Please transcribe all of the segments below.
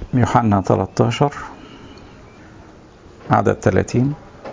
يوحنا 13 عدد 30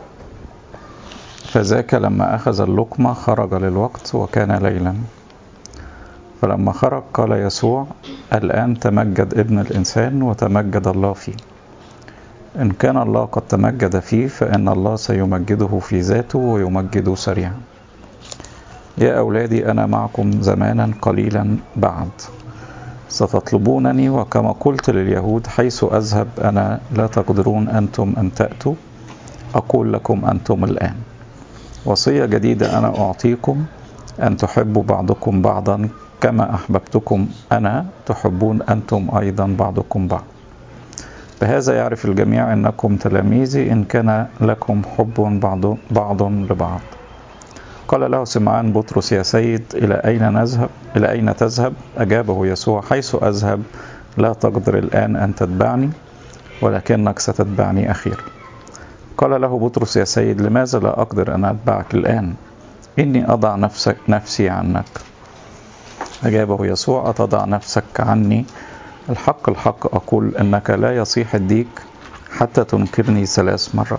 فذاك لما أخذ اللقمة خرج للوقت وكان ليلا فلما خرج قال يسوع الآن تمجد ابن الإنسان وتمجد الله فيه إن كان الله قد تمجد فيه فإن الله سيمجده في ذاته ويمجده سريعا يا أولادي أنا معكم زمانا قليلا بعد ستطلبونني وكما قلت لليهود حيث أذهب أنا لا تقدرون أنتم أن تأتوا أقول لكم أنتم الآن وصية جديدة أنا أعطيكم أن تحبوا بعضكم بعضا كما أحببتكم أنا تحبون أنتم أيضا بعضكم بعض بهذا يعرف الجميع أنكم تلاميذي إن كان لكم حب بعض, بعض لبعض قال له سمعان بطرس يا سيد إلى أين نذهب إلى أين تذهب أجابه يسوع حيث أذهب لا تقدر الآن أن تتبعني ولكنك ستتبعني أخيرا قال له بطرس يا سيد لماذا لا أقدر أن أتبعك الآن إني أضع نفسك نفسي عنك أجابه يسوع أتضع نفسك عني الحق الحق أقول أنك لا يصيح الديك حتى تنكرني ثلاث مرات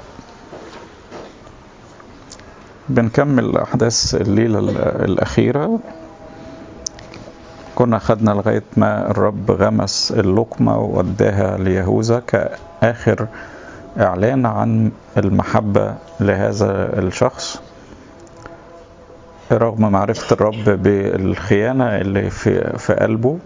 بنكمل أحداث الليلة الأخيرة كنا خدنا لغاية ما الرب غمس اللقمة ووداها ليهوذا كآخر إعلان عن المحبة لهذا الشخص رغم معرفة الرب بالخيانة اللي في, في قلبه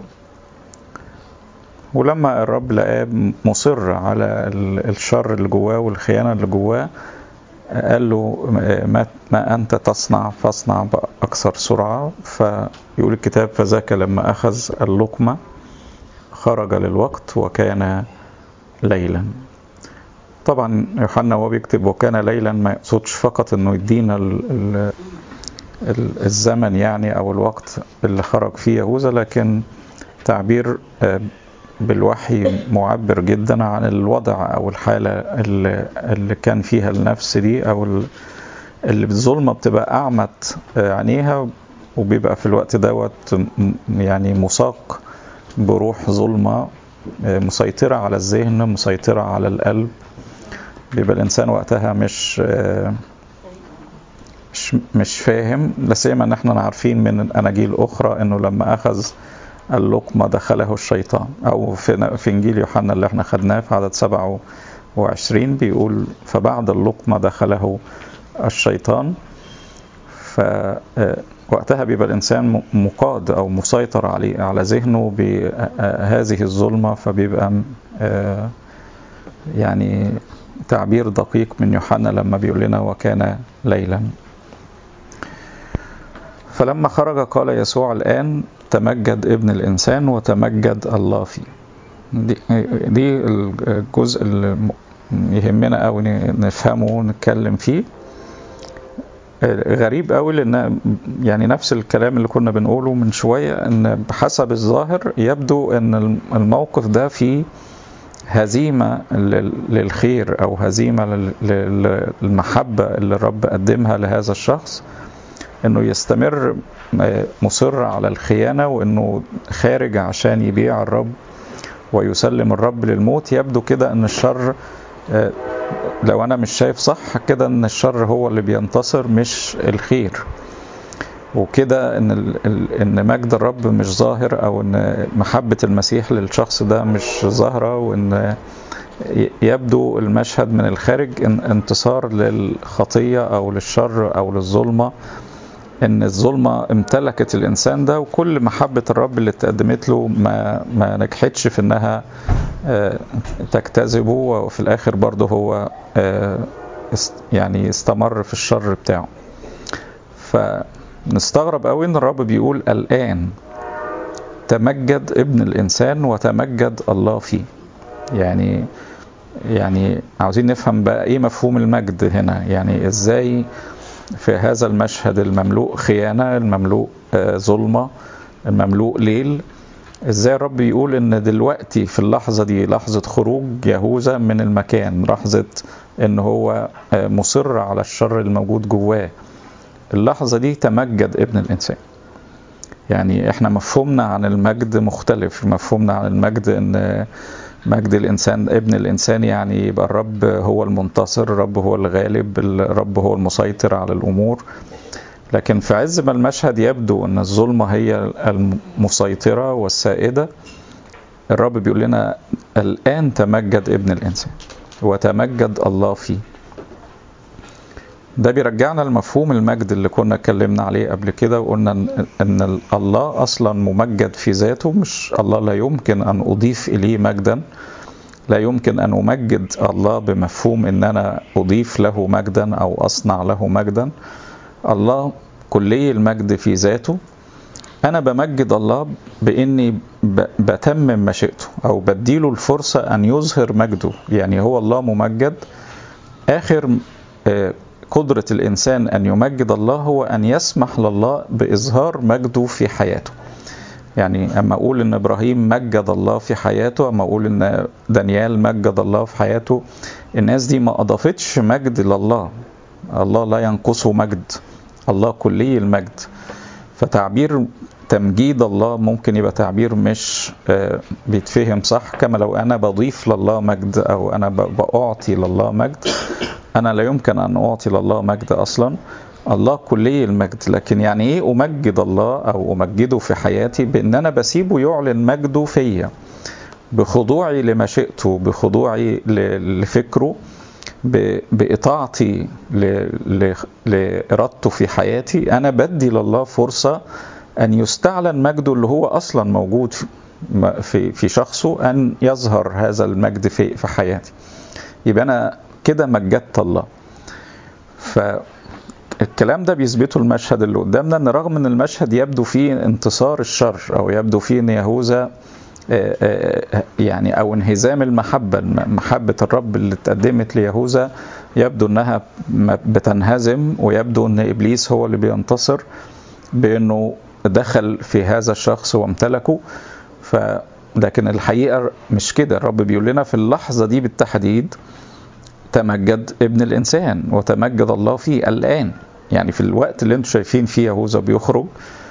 ولما الرب لقاه مصر على الشر اللي جواه والخيانة اللي جواه قال له ما, ما أنت تصنع فاصنع بأكثر سرعة فيقول الكتاب فذاك لما أخذ اللقمة خرج للوقت وكان ليلا طبعا يوحنا وهو بيكتب وكان ليلا ما يقصدش فقط انه يدينا ال ال ال الزمن يعني او الوقت اللي خرج فيه يهوذا لكن تعبير بالوحي معبر جدا عن الوضع او الحاله اللي, اللي كان فيها النفس دي او اللي بالظلمه بتبقى اعمت عينيها وبيبقى في الوقت دوت يعني مساق بروح ظلمه مسيطره على الذهن مسيطره على القلب بيبقى الانسان وقتها مش مش, مش فاهم لا سيما ان احنا عارفين من اناجيل اخرى انه لما اخذ اللقمة دخله الشيطان أو في, في إنجيل يوحنا اللي احنا خدناه في عدد 27 بيقول فبعد اللقمة دخله الشيطان فوقتها بيبقى الإنسان مقاد أو مسيطر عليه على ذهنه بهذه الظلمة فبيبقى يعني تعبير دقيق من يوحنا لما بيقول لنا وكان ليلا فلما خرج قال يسوع الآن تمجد ابن الإنسان وتمجد الله فيه دي, دي الجزء اللي يهمنا قوي نفهمه ونتكلم فيه غريب قوي لان يعني نفس الكلام اللي كنا بنقوله من شويه ان بحسب الظاهر يبدو ان الموقف ده فيه هزيمه للخير او هزيمه للمحبه اللي الرب قدمها لهذا الشخص انه يستمر مصر على الخيانة وانه خارج عشان يبيع الرب ويسلم الرب للموت يبدو كده ان الشر لو انا مش شايف صح كده ان الشر هو اللي بينتصر مش الخير وكده ان ان مجد الرب مش ظاهر او ان محبة المسيح للشخص ده مش ظاهرة وان يبدو المشهد من الخارج ان انتصار للخطية او للشر او للظلمة ان الظلمه امتلكت الانسان ده وكل محبه الرب اللي اتقدمت له ما ما نجحتش في انها تجتذبه وفي الاخر برضه هو يعني استمر في الشر بتاعه فنستغرب قوي ان الرب بيقول الان تمجد ابن الانسان وتمجد الله فيه يعني يعني عاوزين نفهم بقى ايه مفهوم المجد هنا يعني ازاي في هذا المشهد المملوء خيانة المملوء ظلمة المملوء ليل ازاي الرب يقول ان دلوقتي في اللحظة دي لحظة خروج يهوذا من المكان لحظة ان هو مصر على الشر الموجود جواه اللحظة دي تمجد ابن الانسان يعني احنا مفهومنا عن المجد مختلف مفهومنا عن المجد ان مجد الإنسان ابن الإنسان يعني يبقى الرب هو المنتصر الرب هو الغالب الرب هو المسيطر على الأمور لكن في عز ما المشهد يبدو أن الظلمة هي المسيطرة والسائدة الرب بيقول لنا الآن تمجد ابن الإنسان وتمجد الله فيه ده بيرجعنا لمفهوم المجد اللي كنا اتكلمنا عليه قبل كده وقلنا ان الله اصلا ممجد في ذاته مش الله لا يمكن ان اضيف اليه مجدا لا يمكن ان امجد الله بمفهوم ان انا اضيف له مجدا او اصنع له مجدا الله كلي المجد في ذاته انا بمجد الله باني بتمم مشيئته او بديله الفرصه ان يظهر مجده يعني هو الله ممجد اخر قدرة الإنسان أن يمجد الله هو أن يسمح لله بإظهار مجده في حياته يعني أما أقول أن إبراهيم مجد الله في حياته أما أقول أن دانيال مجد الله في حياته الناس دي ما أضافتش مجد لله الله لا ينقصه مجد الله كلي المجد فتعبير تمجيد الله ممكن يبقى تعبير مش بيتفهم صح كما لو أنا بضيف لله مجد أو أنا بأعطي لله مجد أنا لا يمكن أن أعطي لله مجد أصلا الله كلي المجد لكن يعني إيه أمجد الله أو أمجده في حياتي بأن أنا بسيبه يعلن مجده فيا بخضوعي لمشيئته بخضوعي لفكره بإطاعتي لإرادته في حياتي أنا بدي لله فرصة أن يستعلن مجده اللي هو أصلا موجود في في شخصه أن يظهر هذا المجد في في حياتي يبقى أنا كده مجدت الله فالكلام ده بيثبته المشهد اللي قدامنا ان رغم ان المشهد يبدو فيه انتصار الشر او يبدو فيه ان يهوذا يعني او انهزام المحبه محبه الرب اللي اتقدمت ليهوذا يبدو انها بتنهزم ويبدو ان ابليس هو اللي بينتصر بانه دخل في هذا الشخص وامتلكه ف لكن الحقيقه مش كده الرب بيقول لنا في اللحظه دي بالتحديد تمجد ابن الانسان وتمجد الله فيه الان يعني في الوقت اللي انتم شايفين فيه يهوذا بيخرج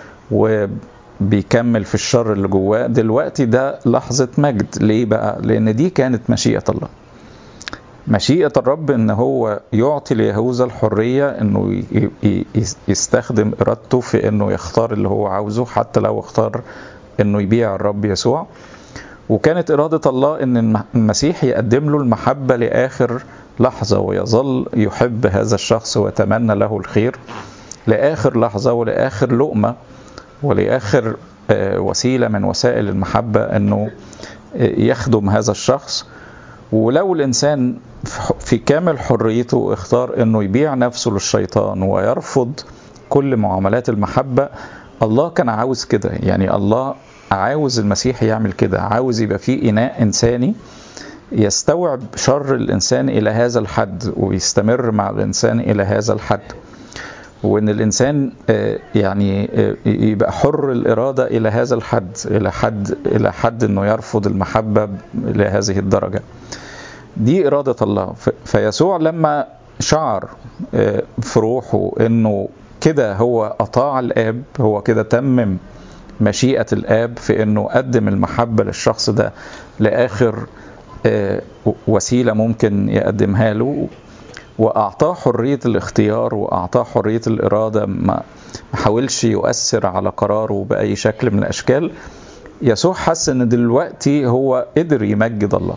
وبيكمل في الشر اللي جواه دلوقتي ده لحظة مجد ليه بقى؟ لأن دي كانت مشيئة الله مشيئة الرب ان هو يعطي ليهوذا الحرية انه يستخدم ارادته في انه يختار اللي هو عاوزه حتى لو اختار انه يبيع الرب يسوع وكانت إرادة الله ان المسيح يقدم له المحبة لآخر لحظة ويظل يحب هذا الشخص ويتمنى له الخير لآخر لحظة ولآخر لقمة ولآخر وسيلة من وسائل المحبة أنه يخدم هذا الشخص ولو الإنسان في كامل حريته اختار أنه يبيع نفسه للشيطان ويرفض كل معاملات المحبة الله كان عاوز كده يعني الله عاوز المسيح يعمل كده عاوز يبقى فيه إناء إنساني يستوعب شر الإنسان إلى هذا الحد ويستمر مع الإنسان إلى هذا الحد وإن الإنسان يعني يبقى حر الإرادة إلى هذا الحد إلى حد إلى حد إنه يرفض المحبة إلى هذه الدرجة دي إرادة الله فيسوع لما شعر في روحه إنه كده هو أطاع الآب هو كده تمم مشيئة الآب في إنه قدم المحبة للشخص ده لآخر وسيلة ممكن يقدمها له وأعطاه حرية الاختيار وأعطاه حرية الإرادة ما حاولش يؤثر على قراره بأي شكل من الأشكال يسوع حس إن دلوقتي هو قدر يمجد الله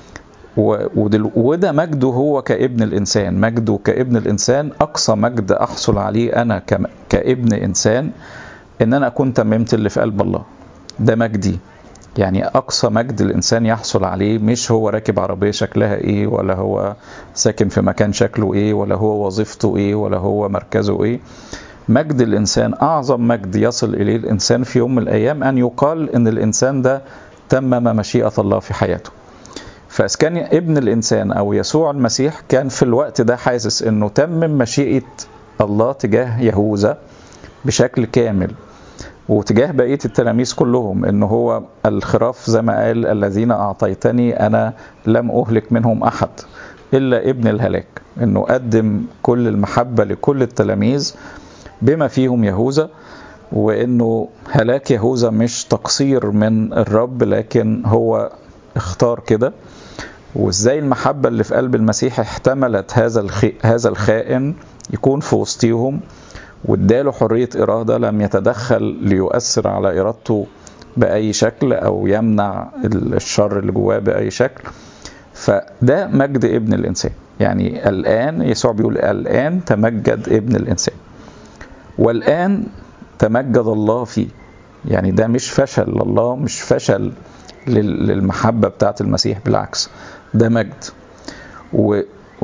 وده مجده هو كابن الإنسان مجده كابن الإنسان أقصى مجد أحصل عليه أنا كابن إنسان إن أنا أكون تممت اللي في قلب الله ده مجدي يعني أقصى مجد الإنسان يحصل عليه مش هو راكب عربية شكلها إيه ولا هو ساكن في مكان شكله إيه ولا هو وظيفته إيه ولا هو مركزه إيه مجد الإنسان أعظم مجد يصل إليه الإنسان في يوم من الأيام أن يقال إن الإنسان ده تمم مشيئة الله في حياته فإذا كان ابن الإنسان أو يسوع المسيح كان في الوقت ده حاسس إنه تمم مشيئة الله تجاه يهوذا بشكل كامل وتجاه بقية التلاميذ كلهم إن هو الخراف زي ما قال الذين أعطيتني أنا لم أهلك منهم أحد إلا ابن الهلاك إنه قدم كل المحبة لكل التلاميذ بما فيهم يهوذا وإنه هلاك يهوذا مش تقصير من الرب لكن هو اختار كده وازاي المحبة اللي في قلب المسيح احتملت هذا الخ... هذا الخائن يكون في وسطهم واداله حرية إرادة لم يتدخل ليؤثر على إرادته بأي شكل أو يمنع الشر اللي جواه بأي شكل فده مجد ابن الإنسان يعني الآن يسوع بيقول الآن تمجد ابن الإنسان والآن تمجد الله فيه يعني ده مش فشل الله مش فشل للمحبة بتاعت المسيح بالعكس ده مجد و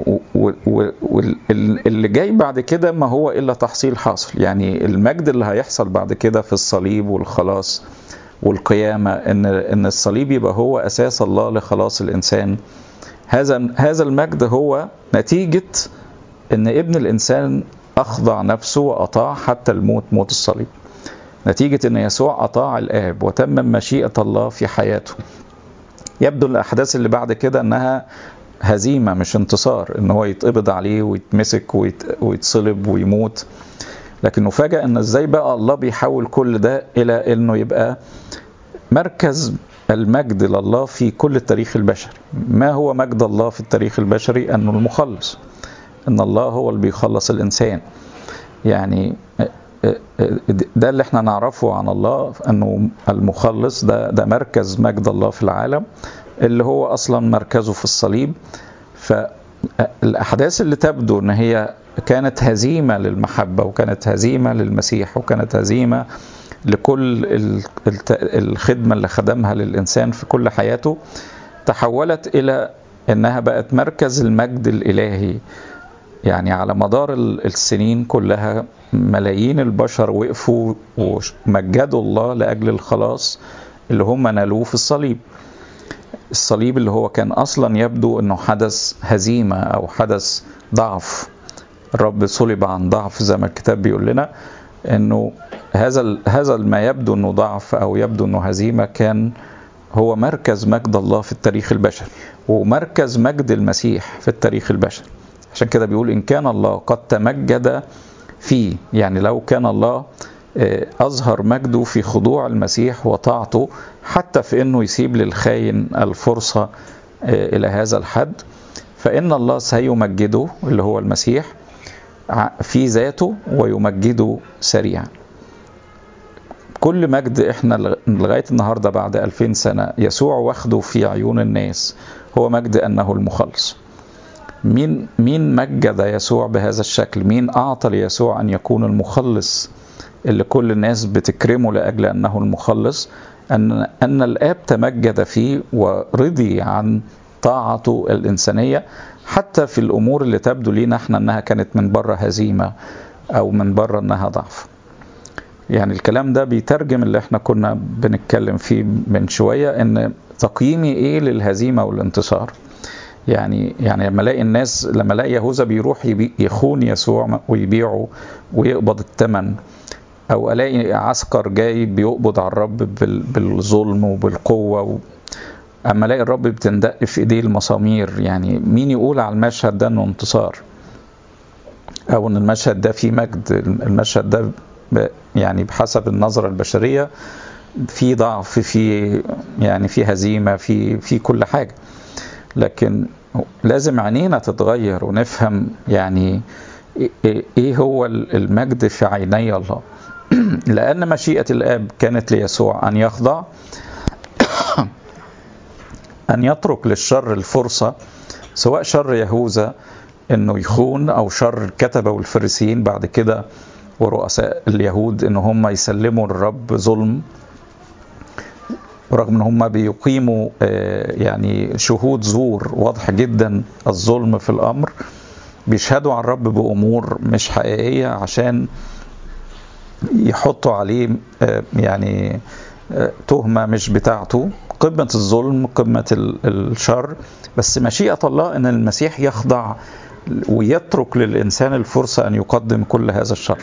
واللي جاي بعد كده ما هو الا تحصيل حاصل يعني المجد اللي هيحصل بعد كده في الصليب والخلاص والقيامه ان ان الصليب يبقى هو اساس الله لخلاص الانسان هذا هذا المجد هو نتيجه ان ابن الانسان اخضع نفسه واطاع حتى الموت موت الصليب نتيجه ان يسوع اطاع الاب وتمم مشيئه الله في حياته يبدو الاحداث اللي بعد كده انها هزيمه مش انتصار ان هو يتقبض عليه ويتمسك ويت... ويتصلب ويموت لكن نفاجأ ان ازاي بقى الله بيحول كل ده الى انه يبقى مركز المجد لله في كل التاريخ البشري ما هو مجد الله في التاريخ البشري انه المخلص ان الله هو اللي بيخلص الانسان يعني ده اللي احنا نعرفه عن الله انه المخلص ده ده مركز مجد الله في العالم اللي هو اصلا مركزه في الصليب فالاحداث اللي تبدو ان هي كانت هزيمه للمحبه وكانت هزيمه للمسيح وكانت هزيمه لكل الخدمه اللي خدمها للانسان في كل حياته تحولت الى انها بقت مركز المجد الالهي يعني على مدار السنين كلها ملايين البشر وقفوا ومجدوا الله لاجل الخلاص اللي هم نالوه في الصليب الصليب اللي هو كان اصلا يبدو انه حدث هزيمه او حدث ضعف الرب صلب عن ضعف زي ما الكتاب بيقول لنا انه هذا هذا ما يبدو انه ضعف او يبدو انه هزيمه كان هو مركز مجد الله في التاريخ البشري ومركز مجد المسيح في التاريخ البشري عشان كده بيقول ان كان الله قد تمجد فيه يعني لو كان الله أظهر مجده في خضوع المسيح وطاعته حتى في أنه يسيب للخاين الفرصة إلى هذا الحد فإن الله سيمجده اللي هو المسيح في ذاته ويمجده سريعا كل مجد احنا لغاية النهاردة بعد ألفين سنة يسوع واخده في عيون الناس هو مجد أنه المخلص مين مين مجد يسوع بهذا الشكل مين أعطى ليسوع أن يكون المخلص اللي كل الناس بتكرمه لاجل انه المخلص ان ان الاب تمجد فيه ورضي عن طاعته الانسانيه حتى في الامور اللي تبدو لينا احنا انها كانت من بره هزيمه او من بره انها ضعف. يعني الكلام ده بيترجم اللي احنا كنا بنتكلم فيه من شويه ان تقييمي ايه للهزيمه والانتصار. يعني يعني لما الاقي الناس لما الاقي يهوذا بيروح يخون يسوع ويبيعه ويقبض الثمن او الاقي عسكر جاي بيقبض على الرب بالظلم وبالقوه و... اما الاقي الرب بتندق في ايديه المسامير يعني مين يقول على المشهد ده انه انتصار او ان المشهد ده فيه مجد المشهد ده ب... يعني بحسب النظره البشريه في ضعف في يعني في هزيمه في في كل حاجه لكن لازم عينينا تتغير ونفهم يعني ايه هو المجد في عيني الله لأن مشيئة الآب كانت ليسوع أن يخضع أن يترك للشر الفرصة سواء شر يهوذا أنه يخون أو شر الكتبة والفريسيين بعد كده ورؤساء اليهود أن هم يسلموا للرب ظلم رغم ان هم بيقيموا يعني شهود زور واضح جدا الظلم في الامر بيشهدوا على الرب بامور مش حقيقيه عشان يحطوا عليه يعني تهمه مش بتاعته قمه الظلم قمه الشر بس مشيئه الله ان المسيح يخضع ويترك للانسان الفرصه ان يقدم كل هذا الشر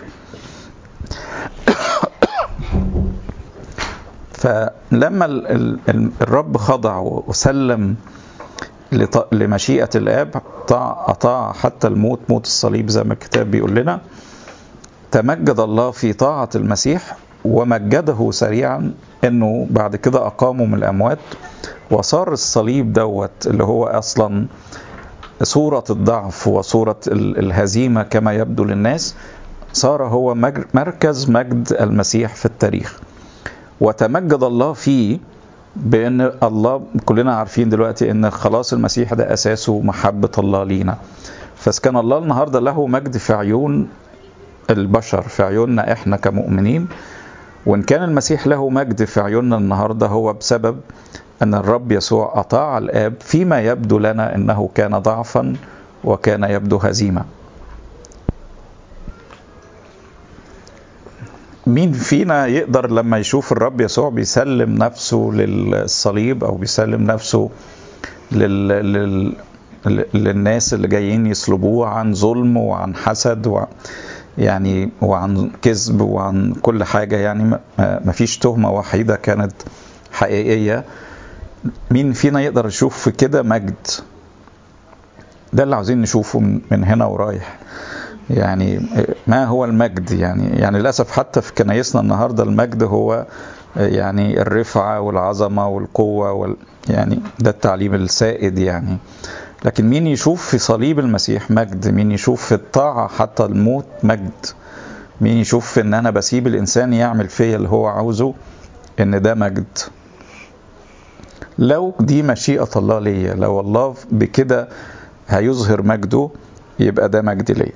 فلما الرب خضع وسلم لمشيئة الآب أطاع حتى الموت موت الصليب زي ما الكتاب بيقول لنا تمجد الله في طاعة المسيح ومجده سريعا انه بعد كده اقامه من الاموات وصار الصليب دوت اللي هو اصلا صورة الضعف وصورة الهزيمة كما يبدو للناس صار هو مركز مجد المسيح في التاريخ وتمجد الله فيه بان الله كلنا عارفين دلوقتي ان خلاص المسيح ده اساسه محبه الله لينا فكان الله النهارده له مجد في عيون البشر في عيوننا احنا كمؤمنين وان كان المسيح له مجد في عيوننا النهارده هو بسبب ان الرب يسوع اطاع الاب فيما يبدو لنا انه كان ضعفا وكان يبدو هزيمه مين فينا يقدر لما يشوف الرب يسوع بيسلم نفسه للصليب او بيسلم نفسه لل... لل... للناس اللي جايين يصلبوه عن ظلم وعن حسد و... يعني وعن كذب وعن كل حاجه يعني ما فيش تهمه وحيده كانت حقيقيه مين فينا يقدر يشوف في كده مجد ده اللي عاوزين نشوفه من هنا ورايح يعني ما هو المجد يعني يعني للاسف حتى في كنايسنا النهارده المجد هو يعني الرفعه والعظمه والقوه وال يعني ده التعليم السائد يعني لكن مين يشوف في صليب المسيح مجد مين يشوف في الطاعه حتى الموت مجد مين يشوف في ان انا بسيب الانسان يعمل فيا اللي هو عاوزه ان ده مجد لو دي مشيئه الله ليا لو الله بكده هيظهر مجده يبقى ده مجد ليا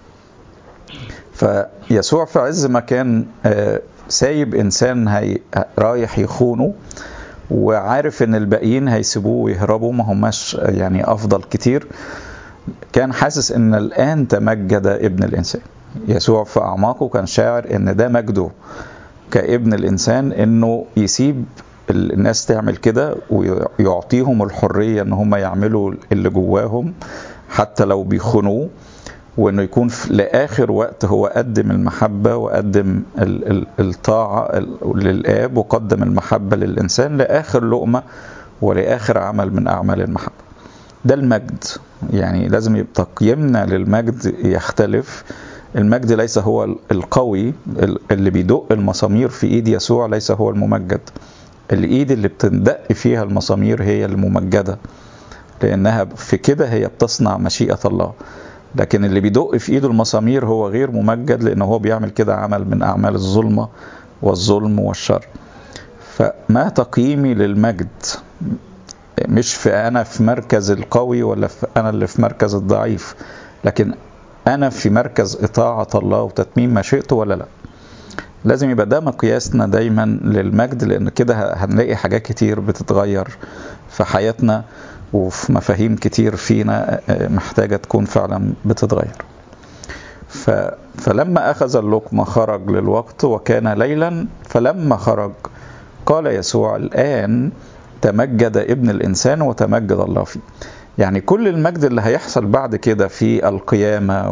فيسوع في عز ما كان سايب انسان هي رايح يخونه وعارف ان الباقيين هيسيبوه ويهربوا ما هماش يعني افضل كتير كان حاسس ان الان تمجد ابن الانسان يسوع في اعماقه كان شاعر ان ده مجده كابن الانسان انه يسيب الناس تعمل كده ويعطيهم الحريه ان هم يعملوا اللي جواهم حتى لو بيخونوه وانه يكون لاخر وقت هو قدم المحبه وقدم الطاعه للاب وقدم المحبه للانسان لاخر لقمه ولاخر عمل من اعمال المحبه. ده المجد يعني لازم يبقى تقييمنا للمجد يختلف المجد ليس هو القوي اللي بيدق المسامير في ايد يسوع ليس هو الممجد الايد اللي بتندق فيها المسامير هي الممجده لانها في كده هي بتصنع مشيئه الله لكن اللي بيدق في ايده المسامير هو غير ممجد لانه هو بيعمل كده عمل من اعمال الظلمه والظلم والشر فما تقييمي للمجد مش في انا في مركز القوي ولا في انا اللي في مركز الضعيف لكن انا في مركز اطاعه الله وتتميم مشيئته ولا لا لازم يبقى ده مقياسنا دايما للمجد لان كده هنلاقي حاجات كتير بتتغير في حياتنا وفي مفاهيم كتير فينا محتاجة تكون فعلا بتتغير ف... فلما أخذ اللقمة خرج للوقت وكان ليلا فلما خرج قال يسوع الآن تمجد ابن الإنسان وتمجد الله فيه يعني كل المجد اللي هيحصل بعد كده في القيامة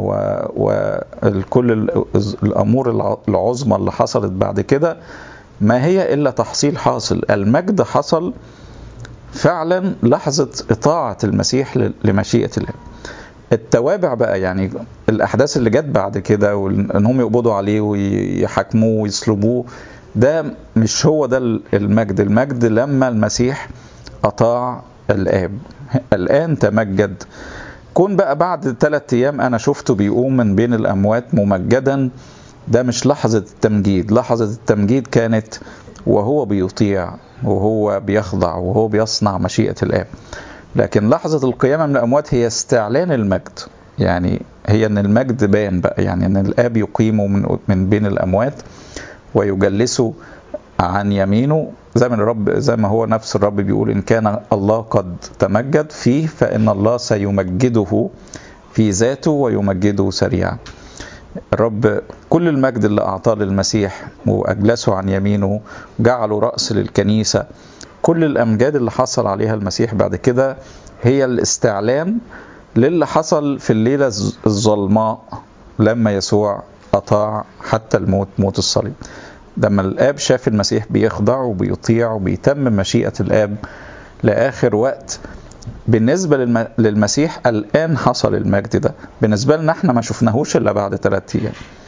وكل الأمور العظمى اللي حصلت بعد كده ما هي إلا تحصيل حاصل المجد حصل فعلا لحظة إطاعة المسيح لمشيئة الله التوابع بقى يعني الأحداث اللي جت بعد كده وإنهم يقبضوا عليه ويحاكموه ويصلبوه ده مش هو ده المجد المجد لما المسيح أطاع الآب الآن تمجد كون بقى بعد ثلاثة أيام أنا شفته بيقوم من بين الأموات ممجدا ده مش لحظة التمجيد لحظة التمجيد كانت وهو بيطيع وهو بيخضع وهو بيصنع مشيئة الآب لكن لحظة القيامة من الأموات هي استعلان المجد يعني هي أن المجد بان بقى يعني أن الآب يقيمه من, من بين الأموات ويجلسه عن يمينه زي ما الرب زي ما هو نفس الرب بيقول إن كان الله قد تمجد فيه فإن الله سيمجده في ذاته ويمجده سريعا الرب كل المجد اللي أعطاه للمسيح وأجلسه عن يمينه جعله رأس للكنيسة كل الأمجاد اللي حصل عليها المسيح بعد كده هي الاستعلام للي حصل في الليلة الظلماء لما يسوع أطاع حتى الموت موت الصليب لما الآب شاف المسيح بيخضع وبيطيع وبيتم مشيئة الآب لآخر وقت بالنسبة للمسيح الآن حصل المجد ده بالنسبة لنا احنا ما شفناهوش إلا بعد ثلاثة أيام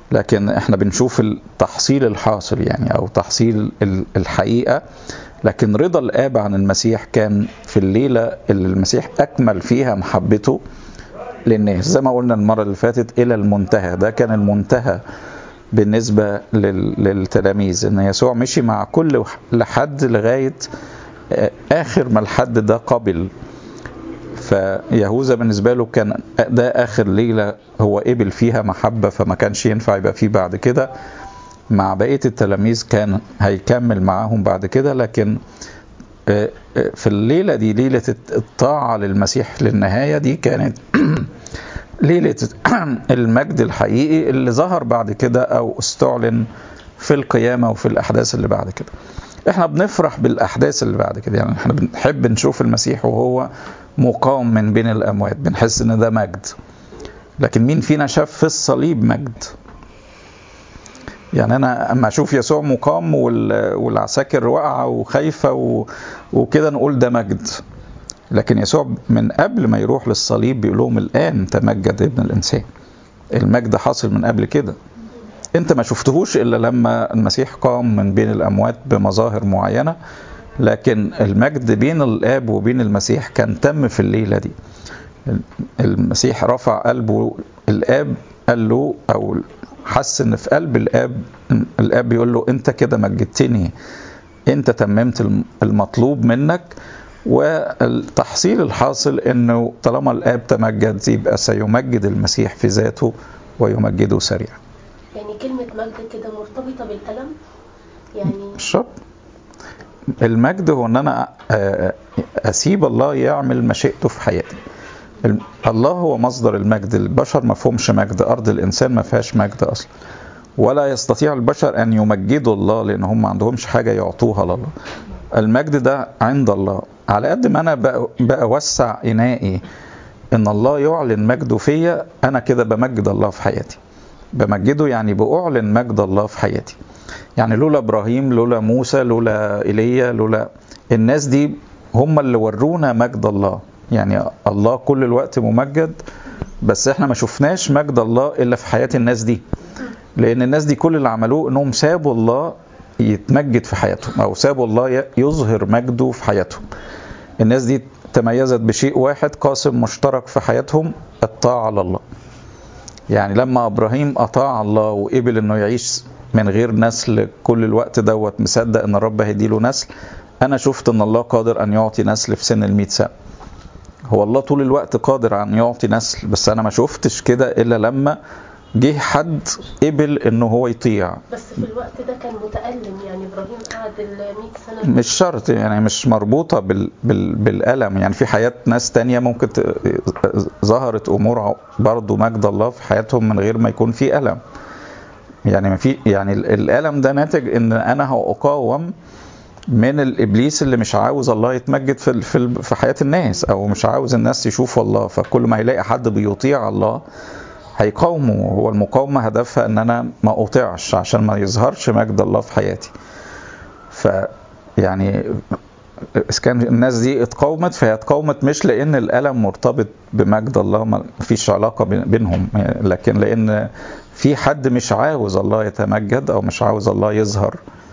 لكن احنا بنشوف التحصيل الحاصل يعني او تحصيل الحقيقه لكن رضا الاب عن المسيح كان في الليله اللي المسيح اكمل فيها محبته للناس زي ما قلنا المره اللي فاتت الى المنتهى ده كان المنتهى بالنسبه للتلاميذ ان يسوع مشي مع كل لحد لغايه اخر ما الحد ده قبل فيهوذا بالنسبه له كان ده اخر ليله هو قبل فيها محبه فما كانش ينفع يبقى فيه بعد كده مع بقيه التلاميذ كان هيكمل معاهم بعد كده لكن في الليله دي ليله الطاعه للمسيح للنهايه دي كانت ليله المجد الحقيقي اللي ظهر بعد كده او استعلن في القيامه وفي الاحداث اللي بعد كده احنا بنفرح بالاحداث اللي بعد كده يعني احنا بنحب نشوف المسيح وهو مقام من بين الاموات بنحس ان ده مجد لكن مين فينا شاف في الصليب مجد يعني انا اما اشوف يسوع مقام والعساكر واقعه وخايفه وكده نقول ده مجد لكن يسوع من قبل ما يروح للصليب بيقول لهم الان تمجد ابن الانسان المجد حاصل من قبل كده انت ما شفتهوش الا لما المسيح قام من بين الاموات بمظاهر معينه لكن المجد بين الاب وبين المسيح كان تم في الليله دي المسيح رفع قلبه الاب قال له او حس ان في قلب الاب الاب بيقول له انت كده مجدتني انت تممت المطلوب منك والتحصيل الحاصل انه طالما الاب تمجد يبقى سيمجد المسيح في ذاته ويمجده سريعا يعني كلمة مجد كده مرتبطة بالألم يعني مش شرط المجد هو ان انا اسيب الله يعمل مشيئته في حياتي الله هو مصدر المجد البشر ما فهمش مجد ارض الانسان ما فيهاش مجد اصلا ولا يستطيع البشر ان يمجدوا الله لان هم ما عندهمش حاجه يعطوها لله المجد ده عند الله على قد ما انا بوسع انائي ان الله يعلن مجده فيا انا كده بمجد الله في حياتي بمجده يعني بأعلن مجد الله في حياتي يعني لولا ابراهيم لولا موسى لولا ايليا لولا الناس دي هم اللي ورونا مجد الله يعني الله كل الوقت ممجد بس احنا ما شفناش مجد الله الا في حياه الناس دي لان الناس دي كل اللي عملوه انهم سابوا الله يتمجد في حياتهم او سابوا الله يظهر مجده في حياتهم الناس دي تميزت بشيء واحد قاسم مشترك في حياتهم الطاعه لله يعني لما ابراهيم اطاع الله وقبل انه يعيش من غير نسل كل الوقت دوت مصدق ان الرب هيديله نسل انا شفت ان الله قادر ان يعطي نسل في سن ال سنه هو الله طول الوقت قادر ان يعطي نسل بس انا ما شفتش كده الا لما جه حد قبل انه هو يطيع بس في الوقت ده كان متألم يعني ابراهيم قعد ال 100 سنة مش شرط يعني مش مربوطة بال بال بالألم يعني في حياة ناس تانية ممكن ت... ظهرت أمور برضو مجد الله في حياتهم من غير ما يكون في ألم يعني ما في يعني الألم ده ناتج إن أنا هأقاوم من الابليس اللي مش عاوز الله يتمجد في في في حياه الناس او مش عاوز الناس يشوفوا الله فكل ما يلاقي حد بيطيع الله هيقاومه هو المقاومه هدفها ان انا ما اطيعش عشان ما يظهرش مجد الله في حياتي ف يعني اذا كان الناس دي اتقاومت فهي اتقاومت مش لان الالم مرتبط بمجد الله ما فيش علاقه بينهم لكن لان في حد مش عاوز الله يتمجد او مش عاوز الله يظهر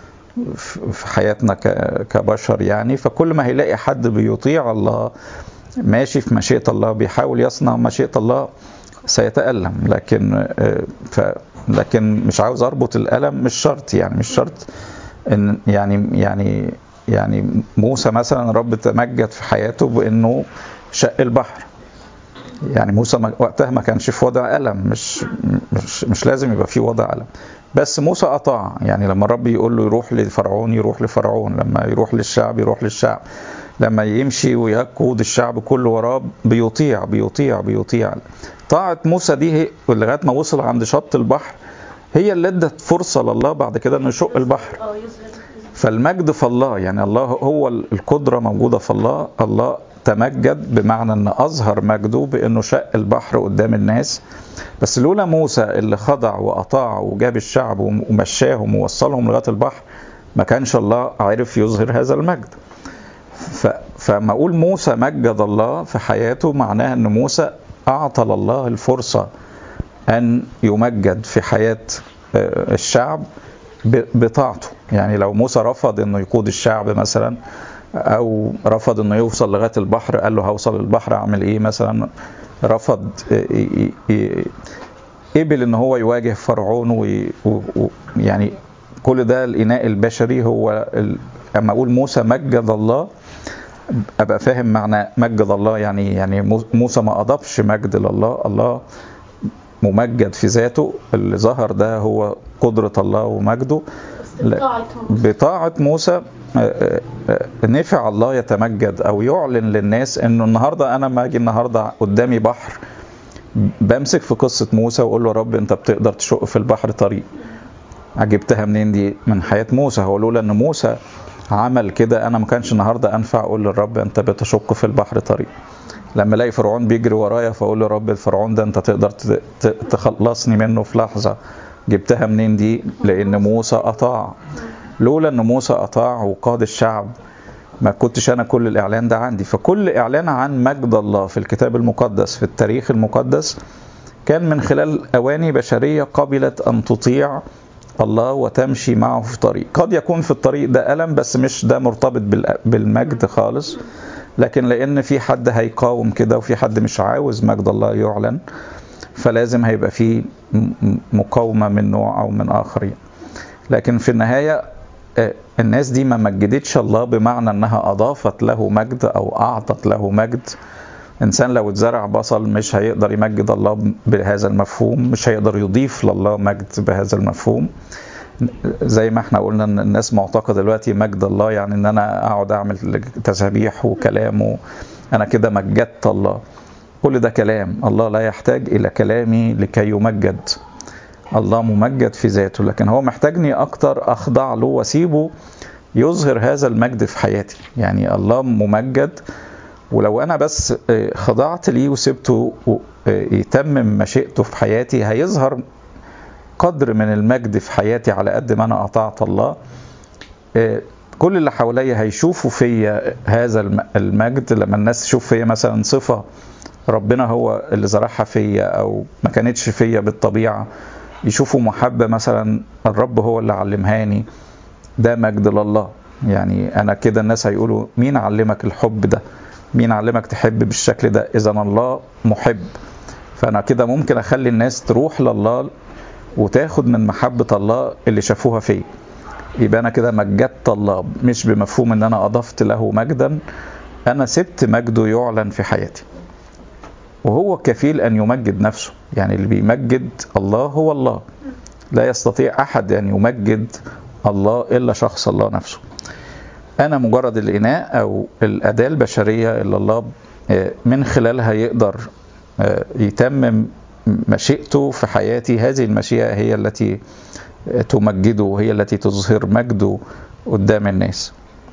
في حياتنا كبشر يعني فكل ما هيلاقي حد بيطيع الله ماشي في مشيئة الله بيحاول يصنع مشيئة الله سيتألم لكن ف لكن مش عاوز اربط الألم مش شرط يعني مش شرط ان يعني يعني يعني موسى مثلا رب تمجد في حياته بانه شق البحر يعني موسى وقتها ما كانش في وضع ألم مش مش مش لازم يبقى في وضع ألم بس موسى أطاع يعني لما الرب يقول له يروح لفرعون يروح لفرعون لما يروح للشعب يروح للشعب لما يمشي ويقود الشعب كله وراه بيطيع بيطيع بيطيع طاعة موسى دي لغاية ما وصل عند شط البحر هي اللي ادت فرصة لله بعد كده انه يشق البحر فالمجد في الله يعني الله هو القدرة موجودة في الله الله تمجد بمعنى ان اظهر مجده بانه شق البحر قدام الناس بس لولا موسى اللي خضع واطاع وجاب الشعب ومشاهم ووصلهم لغايه البحر ما كانش الله عرف يظهر هذا المجد ف... فما اقول موسى مجد الله في حياته معناها ان موسى اعطى الله الفرصه أن يمجد في حياة الشعب بطاعته يعني لو موسى رفض أنه يقود الشعب مثلا أو رفض أنه يوصل لغاية البحر قال له هوصل البحر أعمل إيه مثلا رفض قبل ان هو يواجه فرعون ويعني كل ده الاناء البشري هو اما اقول موسى مجد الله ابقى فاهم معنى مجد الله يعني يعني موسى ما اضافش مجد لله الله ممجد في ذاته اللي ظهر ده هو قدرة الله ومجده بطاعة موسى نفع الله يتمجد او يعلن للناس انه النهارده انا ما اجي النهارده قدامي بحر بمسك في قصة موسى واقول له رب انت بتقدر تشق في البحر طريق جبتها منين دي من حياة موسى هو لولا ان موسى عمل كده انا ما كانش النهارده انفع اقول للرب انت بتشق في البحر طريق لما الاقي فرعون بيجري ورايا فاقول له رب الفرعون ده انت تقدر تخلصني منه في لحظه جبتها منين دي لان موسى اطاع لولا ان موسى اطاع وقاد الشعب ما كنتش انا كل الاعلان ده عندي فكل اعلان عن مجد الله في الكتاب المقدس في التاريخ المقدس كان من خلال اواني بشريه قبلت ان تطيع الله وتمشي معه في طريق قد يكون في الطريق ده ألم بس مش ده مرتبط بالمجد خالص لكن لأن في حد هيقاوم كده وفي حد مش عاوز مجد الله يعلن فلازم هيبقى في مقاومة من نوع أو من آخرين لكن في النهاية الناس دي ما مجدتش الله بمعنى أنها أضافت له مجد أو أعطت له مجد إنسان لو اتزرع بصل مش هيقدر يمجد الله بهذا المفهوم مش هيقدر يضيف لله مجد بهذا المفهوم زي ما احنا قلنا ان الناس معتقده دلوقتي مجد الله يعني ان انا اقعد اعمل تسابيح وكلام انا كده مجدت الله كل ده كلام الله لا يحتاج الى كلامي لكي يمجد الله ممجد في ذاته لكن هو محتاجني اكتر اخضع له واسيبه يظهر هذا المجد في حياتي يعني الله ممجد ولو انا بس خضعت ليه وسبته يتمم مشيئته في حياتي هيظهر قدر من المجد في حياتي على قد ما انا اطعت الله كل اللي حواليا هيشوفوا فيا هذا المجد لما الناس تشوف فيا مثلا صفة ربنا هو اللي زرعها فيا او ما كانتش فيا بالطبيعة يشوفوا محبة مثلا الرب هو اللي علمهاني ده مجد لله يعني انا كده الناس هيقولوا مين علمك الحب ده مين علمك تحب بالشكل ده اذا الله محب فانا كده ممكن اخلي الناس تروح لله وتاخد من محبة الله اللي شافوها فيا يبقى انا كده مجدت الله مش بمفهوم ان انا اضفت له مجدا انا سبت مجده يعلن في حياتي وهو كفيل ان يمجد نفسه يعني اللي بيمجد الله هو الله لا يستطيع احد ان يمجد الله الا شخص الله نفسه انا مجرد الاناء او الاداه البشريه اللي الله من خلالها يقدر يتمم مشيئته في حياتي هذه المشيئه هي التي تمجده وهي التي تظهر مجده قدام الناس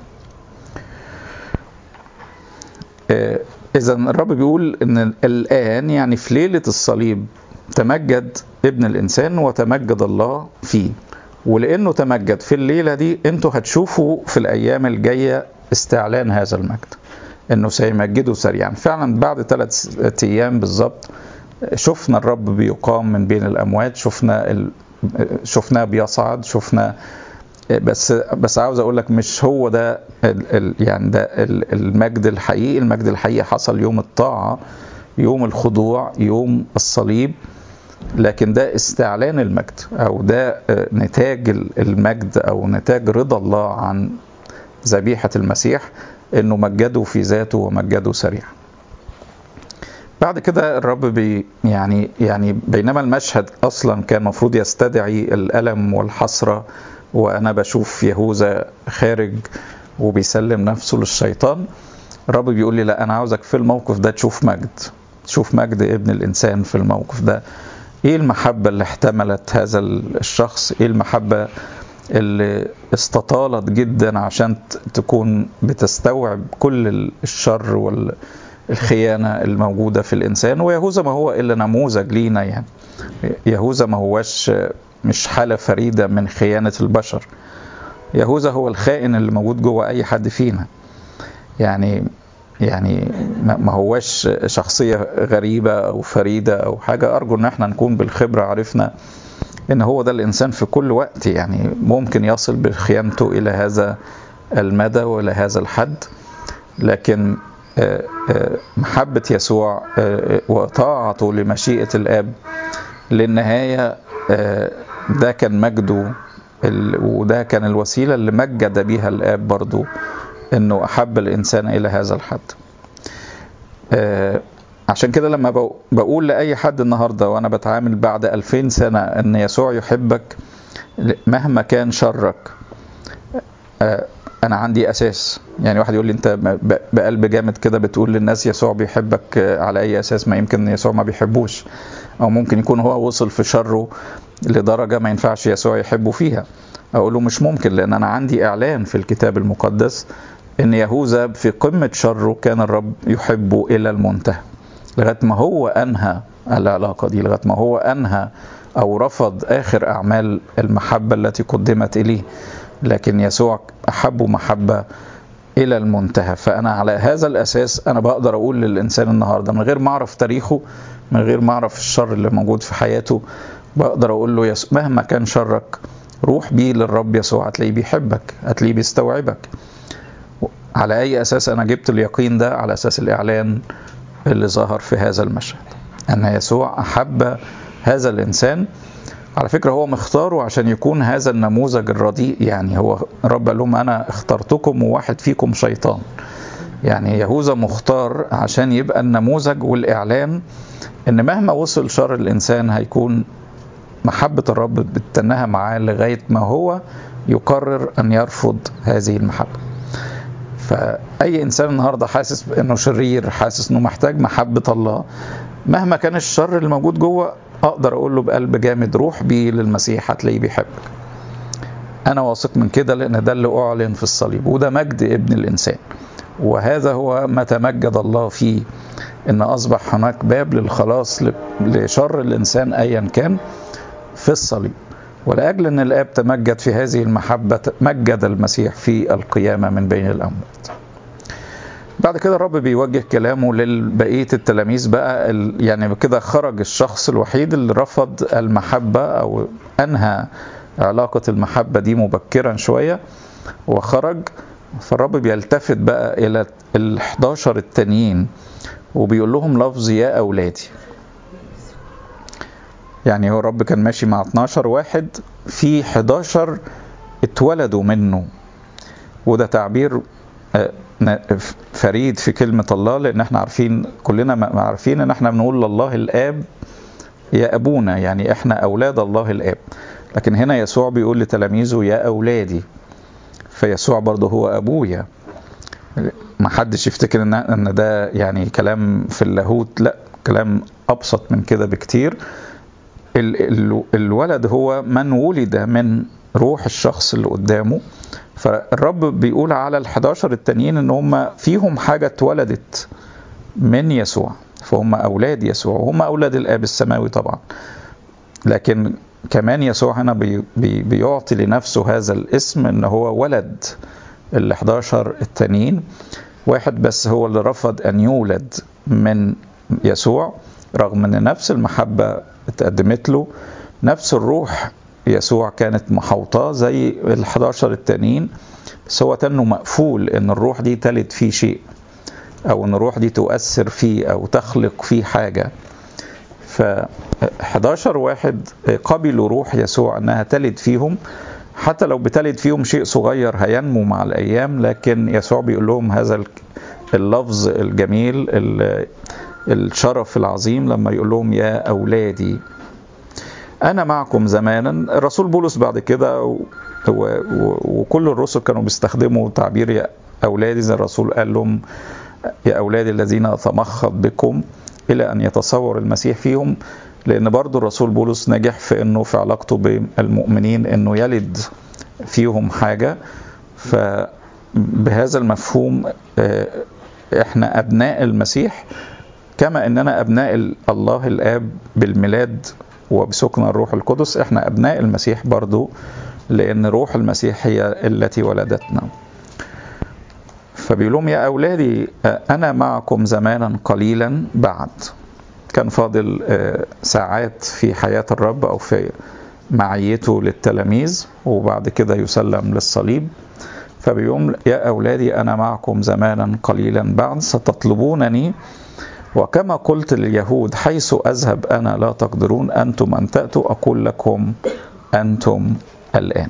اذا الرب بيقول ان الان يعني في ليله الصليب تمجد ابن الانسان وتمجد الله فيه ولانه تمجد في الليله دي انتوا هتشوفوا في الايام الجايه استعلان هذا المجد انه سيمجده سريعا فعلا بعد ثلاث ايام بالظبط شفنا الرب بيقام من بين الاموات شفنا ال... شفناه بيصعد شفنا بس بس عاوز اقول لك مش هو ده ال... ال... يعني ده ال... المجد الحقيقي المجد الحقيقي حصل يوم الطاعه يوم الخضوع يوم الصليب لكن ده استعلان المجد او ده نتاج المجد او نتاج رضا الله عن ذبيحه المسيح انه مجده في ذاته ومجده سريعا بعد كده الرب بي يعني يعني بينما المشهد اصلا كان المفروض يستدعي الالم والحسره وانا بشوف يهوذا خارج وبيسلم نفسه للشيطان الرب بيقول لي لا انا عاوزك في الموقف ده تشوف مجد تشوف مجد ابن الانسان في الموقف ده ايه المحبه اللي احتملت هذا الشخص ايه المحبه اللي استطالت جدا عشان تكون بتستوعب كل الشر وال الخيانة الموجودة في الإنسان ويهوذا ما هو إلا نموذج لينا يعني يهوذا ما هوش مش حالة فريدة من خيانة البشر يهوذا هو الخائن اللي موجود جوه أي حد فينا يعني يعني ما هواش شخصية غريبة أو فريدة أو حاجة أرجو إن احنا نكون بالخبرة عرفنا إن هو ده الإنسان في كل وقت يعني ممكن يصل بخيانته إلى هذا المدى وإلى هذا الحد لكن محبة يسوع وطاعته لمشيئة الآب للنهاية ده كان مجده وده كان الوسيلة اللي مجد بيها الآب برضو انه احب الانسان الى هذا الحد عشان كده لما بقول لاي حد النهارده وانا بتعامل بعد 2000 سنه ان يسوع يحبك مهما كان شرك انا عندي اساس يعني واحد يقول لي انت بقلب جامد كده بتقول للناس يسوع بيحبك على اي اساس ما يمكن يسوع ما بيحبوش او ممكن يكون هو وصل في شره لدرجه ما ينفعش يسوع يحبه فيها اقول له مش ممكن لان انا عندي اعلان في الكتاب المقدس ان يهوذا في قمه شره كان الرب يحبه الى المنتهى لغايه ما هو انهى العلاقه دي لغايه ما هو انهى او رفض اخر اعمال المحبه التي قدمت اليه لكن يسوع احبه محبه الى المنتهى فانا على هذا الاساس انا بقدر اقول للانسان النهارده من غير ما اعرف تاريخه من غير ما اعرف الشر اللي موجود في حياته بقدر اقول له يس... مهما كان شرك روح بيه للرب يسوع هتلاقيه بيحبك هتلاقيه بيستوعبك على اي اساس انا جبت اليقين ده على اساس الاعلان اللي ظهر في هذا المشهد ان يسوع احب هذا الانسان على فكرة هو مختاره عشان يكون هذا النموذج الرديء يعني هو رب قال لهم أنا اخترتكم وواحد فيكم شيطان يعني يهوذا مختار عشان يبقى النموذج والإعلان إن مهما وصل شر الإنسان هيكون محبة الرب بتنها معاه لغاية ما هو يقرر أن يرفض هذه المحبة فأي إنسان النهاردة حاسس إنه شرير حاسس إنه محتاج محبة الله مهما كان الشر اللي موجود جوه اقدر اقول له بقلب جامد روح بيه للمسيح هتلاقيه بيحبك انا واثق من كده لان ده اللي اعلن في الصليب وده مجد ابن الانسان وهذا هو ما تمجد الله فيه ان اصبح هناك باب للخلاص لشر الانسان ايا كان في الصليب ولاجل ان الاب تمجد في هذه المحبه مجد المسيح في القيامه من بين الاموات بعد كده الرب بيوجه كلامه لبقيه التلاميذ بقى يعني كده خرج الشخص الوحيد اللي رفض المحبه او انهى علاقه المحبه دي مبكرا شويه وخرج فالرب بيلتفت بقى الى ال 11 التانيين وبيقول لهم لفظ يا اولادي يعني هو الرب كان ماشي مع 12 واحد في 11 اتولدوا منه وده تعبير فريد في كلمة الله لأن احنا عارفين كلنا عارفين ان احنا بنقول لله الآب يا أبونا يعني احنا أولاد الله الآب لكن هنا يسوع بيقول لتلاميذه يا أولادي فيسوع برضه هو أبويا ما حدش يفتكر ان ان ده يعني كلام في اللاهوت لا كلام ابسط من كده بكتير ال ال الولد هو من ولد من روح الشخص اللي قدامه فالرب بيقول على ال11 التانيين ان هم فيهم حاجه اتولدت من يسوع فهم اولاد يسوع وهم اولاد الاب السماوي طبعا لكن كمان يسوع هنا بي بي بيعطي لنفسه هذا الاسم ان هو ولد ال11 التانيين واحد بس هو اللي رفض ان يولد من يسوع رغم ان نفس المحبه اتقدمت له نفس الروح يسوع كانت محوطاه زي ال11 التانيين بس هو تنه مقفول ان الروح دي تلد فيه شيء او ان الروح دي تؤثر فيه او تخلق فيه حاجه ف 11 واحد قبلوا روح يسوع انها تلد فيهم حتى لو بتلد فيهم شيء صغير هينمو مع الايام لكن يسوع بيقول لهم هذا اللفظ الجميل الشرف العظيم لما يقول لهم يا اولادي انا معكم زمانا الرسول بولس بعد كده و... و... وكل الرسل كانوا بيستخدموا تعبير يا اولادي زي الرسول قال لهم يا اولادي الذين اتمخض بكم الى ان يتصور المسيح فيهم لان برضو الرسول بولس نجح في انه في علاقته بالمؤمنين انه يلد فيهم حاجه فبهذا المفهوم احنا ابناء المسيح كما اننا ابناء الله الاب بالميلاد وبسكن الروح القدس احنا ابناء المسيح برضو لان روح المسيح هي التي ولدتنا ف فبيقول لهم يا أولادي أنا معكم زمانا قليلا بعد كان فاضل ساعات في حياة الرب أو في معيته للتلاميذ وبعد كده يسلم للصليب فبيقول يا أولادي أنا معكم زمانا قليلا بعد ستطلبونني وكما قلت لليهود حيث أذهب أنا لا تقدرون أنتم أن تأتوا أقول لكم أنتم الآن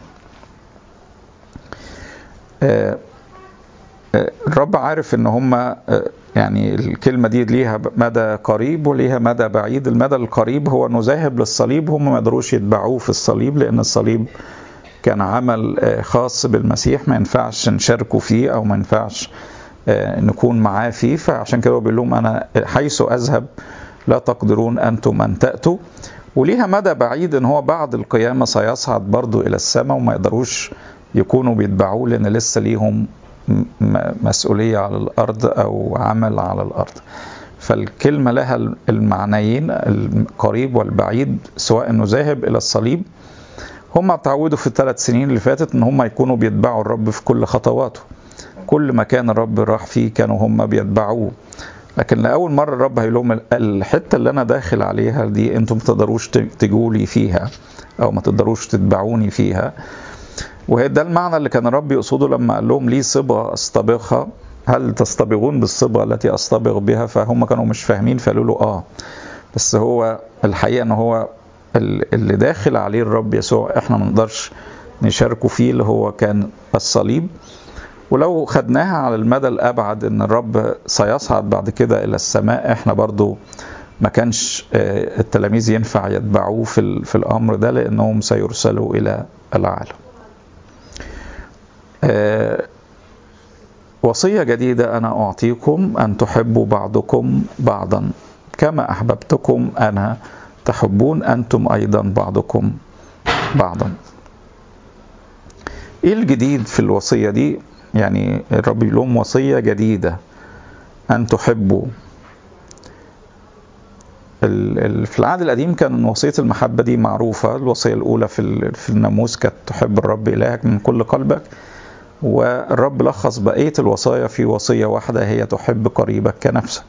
الرب عارف ان هم يعني الكلمه دي ليها مدى قريب وليها مدى بعيد المدى القريب هو انه ذاهب للصليب هم ما قدروش يتبعوه في الصليب لان الصليب كان عمل خاص بالمسيح ما ينفعش نشاركه فيه او ما ينفعش نكون معاه فيه فعشان كده هو بيقول لهم انا حيث اذهب لا تقدرون انتم ان تاتوا وليها مدى بعيد ان هو بعد القيامه سيصعد برضه الى السماء وما يقدروش يكونوا بيتبعوه لان لسه ليهم مسؤوليه على الارض او عمل على الارض فالكلمه لها المعنيين القريب والبعيد سواء انه ذاهب الى الصليب هم اتعودوا في الثلاث سنين اللي فاتت ان هم يكونوا بيتبعوا الرب في كل خطواته كل مكان الرب راح فيه كانوا هم بيتبعوه لكن لأول مرة الرب هيقول لهم الحتة اللي أنا داخل عليها دي أنتم ما تقدروش تجوا لي فيها أو ما تقدروش تتبعوني فيها وهي ده المعنى اللي كان الرب يقصده لما قال لهم لي صبغة أصطبغها هل تصطبغون بالصبغة التي أصطبغ بها فهم كانوا مش فاهمين فقالوا له آه بس هو الحقيقة أن هو اللي داخل عليه الرب يسوع احنا ما نقدرش نشاركه فيه اللي هو كان الصليب ولو خدناها على المدى الابعد ان الرب سيصعد بعد كده الى السماء احنا برضو ما كانش التلاميذ ينفع يتبعوه في, في الامر ده لانهم سيرسلوا الى العالم وصية جديدة أنا أعطيكم أن تحبوا بعضكم بعضا كما أحببتكم أنا تحبون أنتم أيضا بعضكم بعضا إيه الجديد في الوصية دي يعني الرب لهم وصية جديدة أن تحبوا في العهد القديم كان وصية المحبة دي معروفة الوصية الأولى في في الناموس كانت تحب الرب إلهك من كل قلبك والرب لخص بقية الوصايا في وصية واحدة هي تحب قريبك كنفسك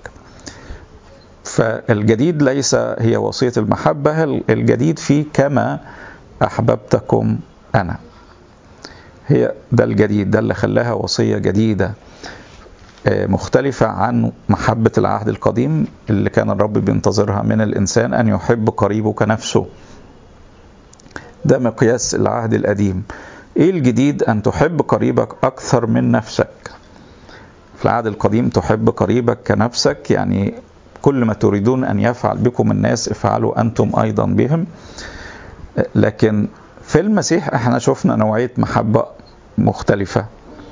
فالجديد ليس هي وصية المحبة الجديد فيه كما أحببتكم أنا هي ده الجديد ده اللي خلاها وصية جديدة مختلفة عن محبة العهد القديم اللي كان الرب بينتظرها من الإنسان أن يحب قريبه كنفسه ده مقياس العهد القديم إيه الجديد أن تحب قريبك أكثر من نفسك في العهد القديم تحب قريبك كنفسك يعني كل ما تريدون أن يفعل بكم الناس افعلوا أنتم أيضا بهم لكن في المسيح احنا شفنا نوعية محبة مختلفة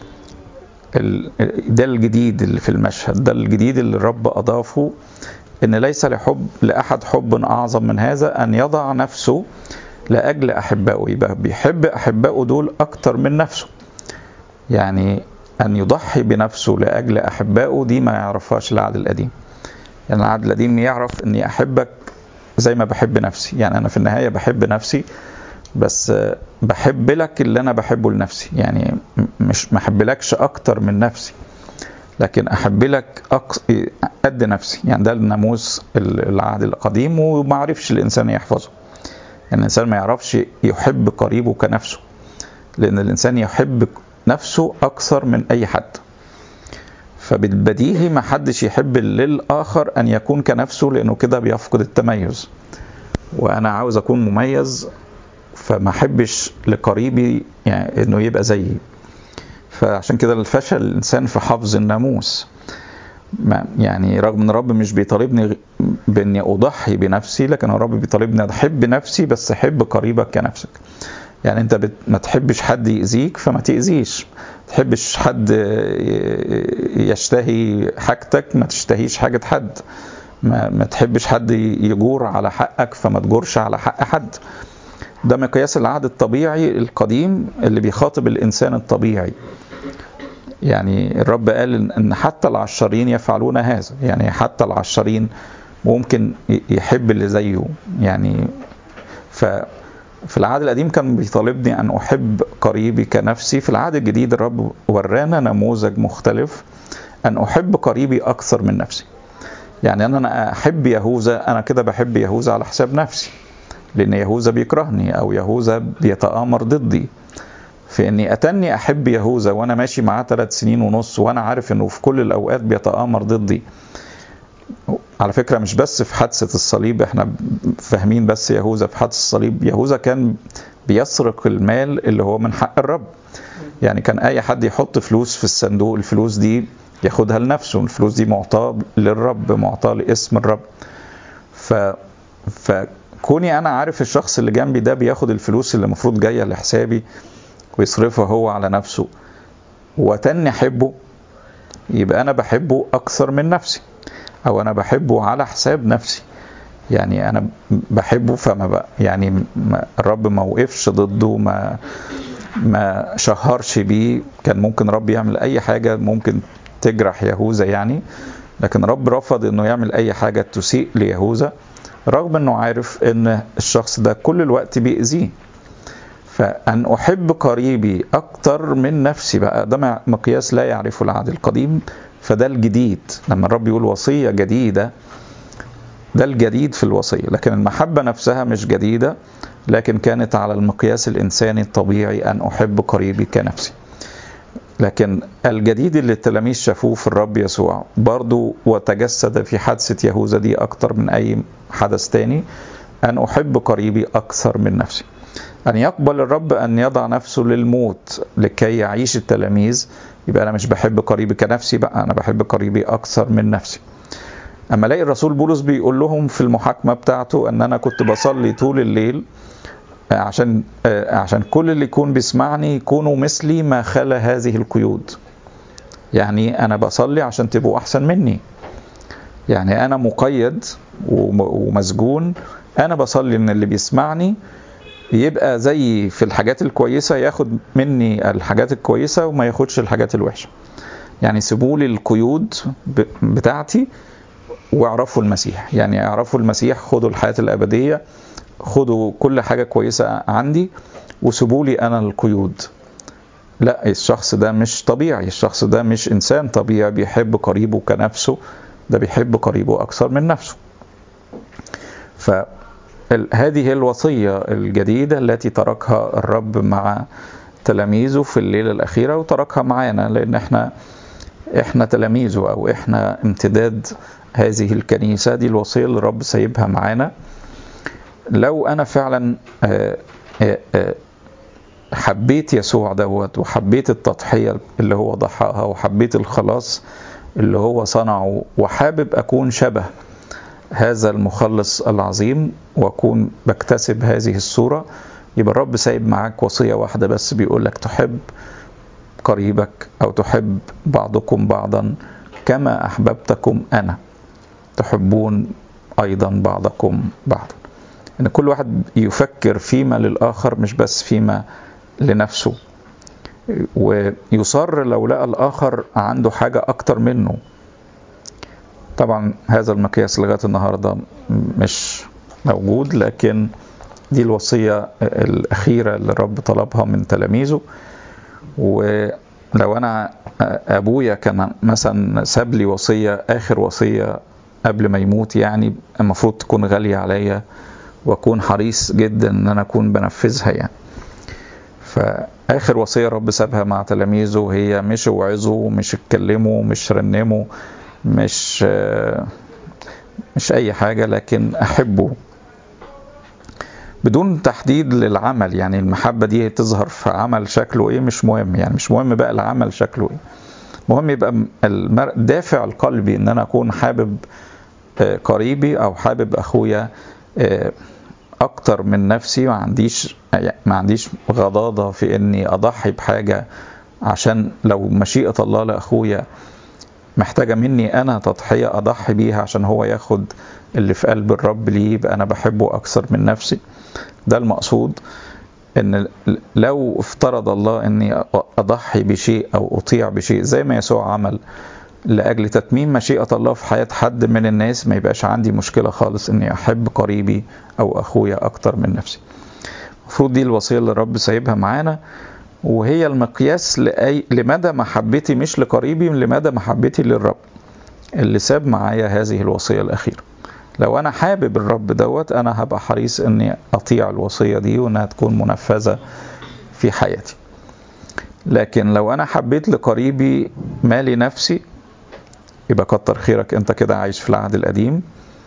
ده الجديد اللي في المشهد ده الجديد اللي الرب أضافه إن ليس لحب لأحد حب أعظم من هذا أن يضع نفسه لأجل أحبائه يبقى بيحب أحبائه دول أكتر من نفسه يعني أن يضحي بنفسه لأجل أحبائه دي ما يعرفهاش العهد القديم يعني العهد القديم يعرف أني أحبك زي ما بحب نفسي يعني أنا في النهاية بحب نفسي بس بحب لك اللي انا بحبه لنفسي يعني مش ما احبلكش اكتر من نفسي لكن احب لك قد نفسي يعني ده الناموس العهد القديم وما عرفش الانسان يحفظه يعني الانسان ما يعرفش يحب قريبه كنفسه لان الانسان يحب نفسه اكثر من اي حد فبالبديهي ما حدش يحب للاخر ان يكون كنفسه لانه كده بيفقد التميز وانا عاوز اكون مميز فما احبش لقريبي يعني انه يبقى زيي فعشان كده الفشل الانسان في حفظ الناموس ما يعني رغم ان الرب مش بيطالبني باني اضحي بنفسي لكن الرب بيطالبني احب نفسي بس احب قريبك كنفسك يعني انت بت... ما تحبش حد يأذيك فما تأذيش ما تحبش حد يشتهي حاجتك ما تشتهيش حاجة حد ما, ما تحبش حد يجور على حقك فما تجورش على حق حد ده مقياس العهد الطبيعي القديم اللي بيخاطب الانسان الطبيعي يعني الرب قال ان حتى العشارين يفعلون هذا يعني حتى العشارين ممكن يحب اللي زيه يعني ف في العهد القديم كان بيطالبني ان احب قريبي كنفسي في العهد الجديد الرب ورانا نموذج مختلف ان احب قريبي اكثر من نفسي يعني ان انا احب يهوذا انا كده بحب يهوذا على حساب نفسي لان يهوذا بيكرهني او يهوذا بيتآمر ضدي في اني اتني احب يهوذا وانا ماشي معاه ثلاث سنين ونص وانا عارف انه في كل الاوقات بيتآمر ضدي على فكره مش بس في حادثه الصليب احنا فاهمين بس يهوذا في حادثه الصليب يهوذا كان بيسرق المال اللي هو من حق الرب يعني كان اي حد يحط فلوس في الصندوق الفلوس دي ياخدها لنفسه الفلوس دي معطاه للرب معطاه لاسم الرب ف فكوني انا عارف الشخص اللي جنبي ده بياخد الفلوس اللي المفروض جايه لحسابي ويصرفها هو على نفسه وتاني احبه يبقى انا بحبه اكثر من نفسي او انا بحبه على حساب نفسي يعني انا بحبه فما بقى يعني ما الرب ما وقفش ضده ما ما شهرش بيه كان ممكن رب يعمل اي حاجه ممكن تجرح يهوذا يعني لكن رب رفض انه يعمل اي حاجه تسيء ليهوذا رغم انه عارف ان الشخص ده كل الوقت بيأذيه فأن أحب قريبي أكتر من نفسي بقى ده مقياس لا يعرفه العهد القديم فده الجديد لما الرب يقول وصية جديدة ده الجديد في الوصية لكن المحبة نفسها مش جديدة لكن كانت على المقياس الإنساني الطبيعي أن أحب قريبي كنفسي لكن الجديد اللي التلاميذ شافوه في الرب يسوع برضو وتجسد في حادثة يهوذا دي أكتر من أي حدث تاني أن أحب قريبي أكثر من نفسي أن يقبل الرب أن يضع نفسه للموت لكي يعيش التلاميذ يبقى أنا مش بحب قريبي كنفسي بقى أنا بحب قريبي أكثر من نفسي أما الاقي الرسول بولس بيقول لهم في المحاكمة بتاعته أن أنا كنت بصلي طول الليل عشان عشان كل اللي يكون بيسمعني يكونوا مثلي ما خلا هذه القيود يعني أنا بصلي عشان تبقوا أحسن مني يعني أنا مقيد ومسجون أنا بصلي إن اللي بيسمعني يبقى زي في الحاجات الكويسة ياخد مني الحاجات الكويسة وما ياخدش الحاجات الوحشة يعني سيبوا لي القيود بتاعتي واعرفوا المسيح يعني اعرفوا المسيح خدوا الحياة الأبدية خدوا كل حاجة كويسة عندي وسيبوا لي أنا القيود لا الشخص ده مش طبيعي الشخص ده مش إنسان طبيعي بيحب قريبه كنفسه ده بيحب قريبه أكثر من نفسه ف هذه هي الوصية الجديدة التي تركها الرب مع تلاميذه في الليلة الأخيرة وتركها معانا لأن احنا احنا تلاميذه أو احنا امتداد هذه الكنيسة دي الوصية اللي الرب سايبها معانا لو أنا فعلا حبيت يسوع دوت وحبيت التضحية اللي هو ضحاها وحبيت الخلاص اللي هو صنعه وحابب أكون شبه هذا المخلص العظيم واكون بكتسب هذه الصوره يبقى الرب سايب معاك وصيه واحده بس بيقول لك تحب قريبك او تحب بعضكم بعضا كما احببتكم انا تحبون ايضا بعضكم بعضا ان كل واحد يفكر فيما للاخر مش بس فيما لنفسه ويصر لو لقى الاخر عنده حاجه اكتر منه طبعا هذا المقياس لغايه النهارده مش موجود لكن دي الوصيه الاخيره اللي الرب طلبها من تلاميذه ولو انا ابويا كان مثلا ساب لي وصيه اخر وصيه قبل ما يموت يعني المفروض تكون غاليه عليا واكون حريص جدا ان انا اكون بنفذها يعني فاخر وصيه الرب سابها مع تلاميذه هي مش اوعظوا مش اتكلموا مش رنموا مش مش اي حاجه لكن احبه بدون تحديد للعمل يعني المحبه دي تظهر في عمل شكله ايه مش مهم يعني مش مهم بقى العمل شكله ايه مهم يبقى الدافع القلبي ان انا اكون حابب قريبي او حابب اخويا اكتر من نفسي ما عنديش ما عنديش غضاضه في اني اضحي بحاجه عشان لو مشيئه الله لاخويا محتاجة مني أنا تضحية أضحي بيها عشان هو ياخد اللي في قلب الرب ليه يبقى أنا بحبه أكثر من نفسي ده المقصود إن لو افترض الله إني أضحي بشيء أو أطيع بشيء زي ما يسوع عمل لأجل تتميم مشيئة الله في حياة حد من الناس ما يبقاش عندي مشكلة خالص إني أحب قريبي أو أخويا أكتر من نفسي المفروض دي الوصية اللي الرب سايبها معانا وهي المقياس لأي لمدى محبتي مش لقريبي لمدى محبتي للرب اللي ساب معايا هذه الوصية الأخيرة لو أنا حابب الرب دوت أنا هبقى حريص إني أطيع الوصية دي وإنها تكون منفذة في حياتي لكن لو أنا حبيت لقريبي مالي نفسي يبقى كتر خيرك أنت كده عايش في العهد القديم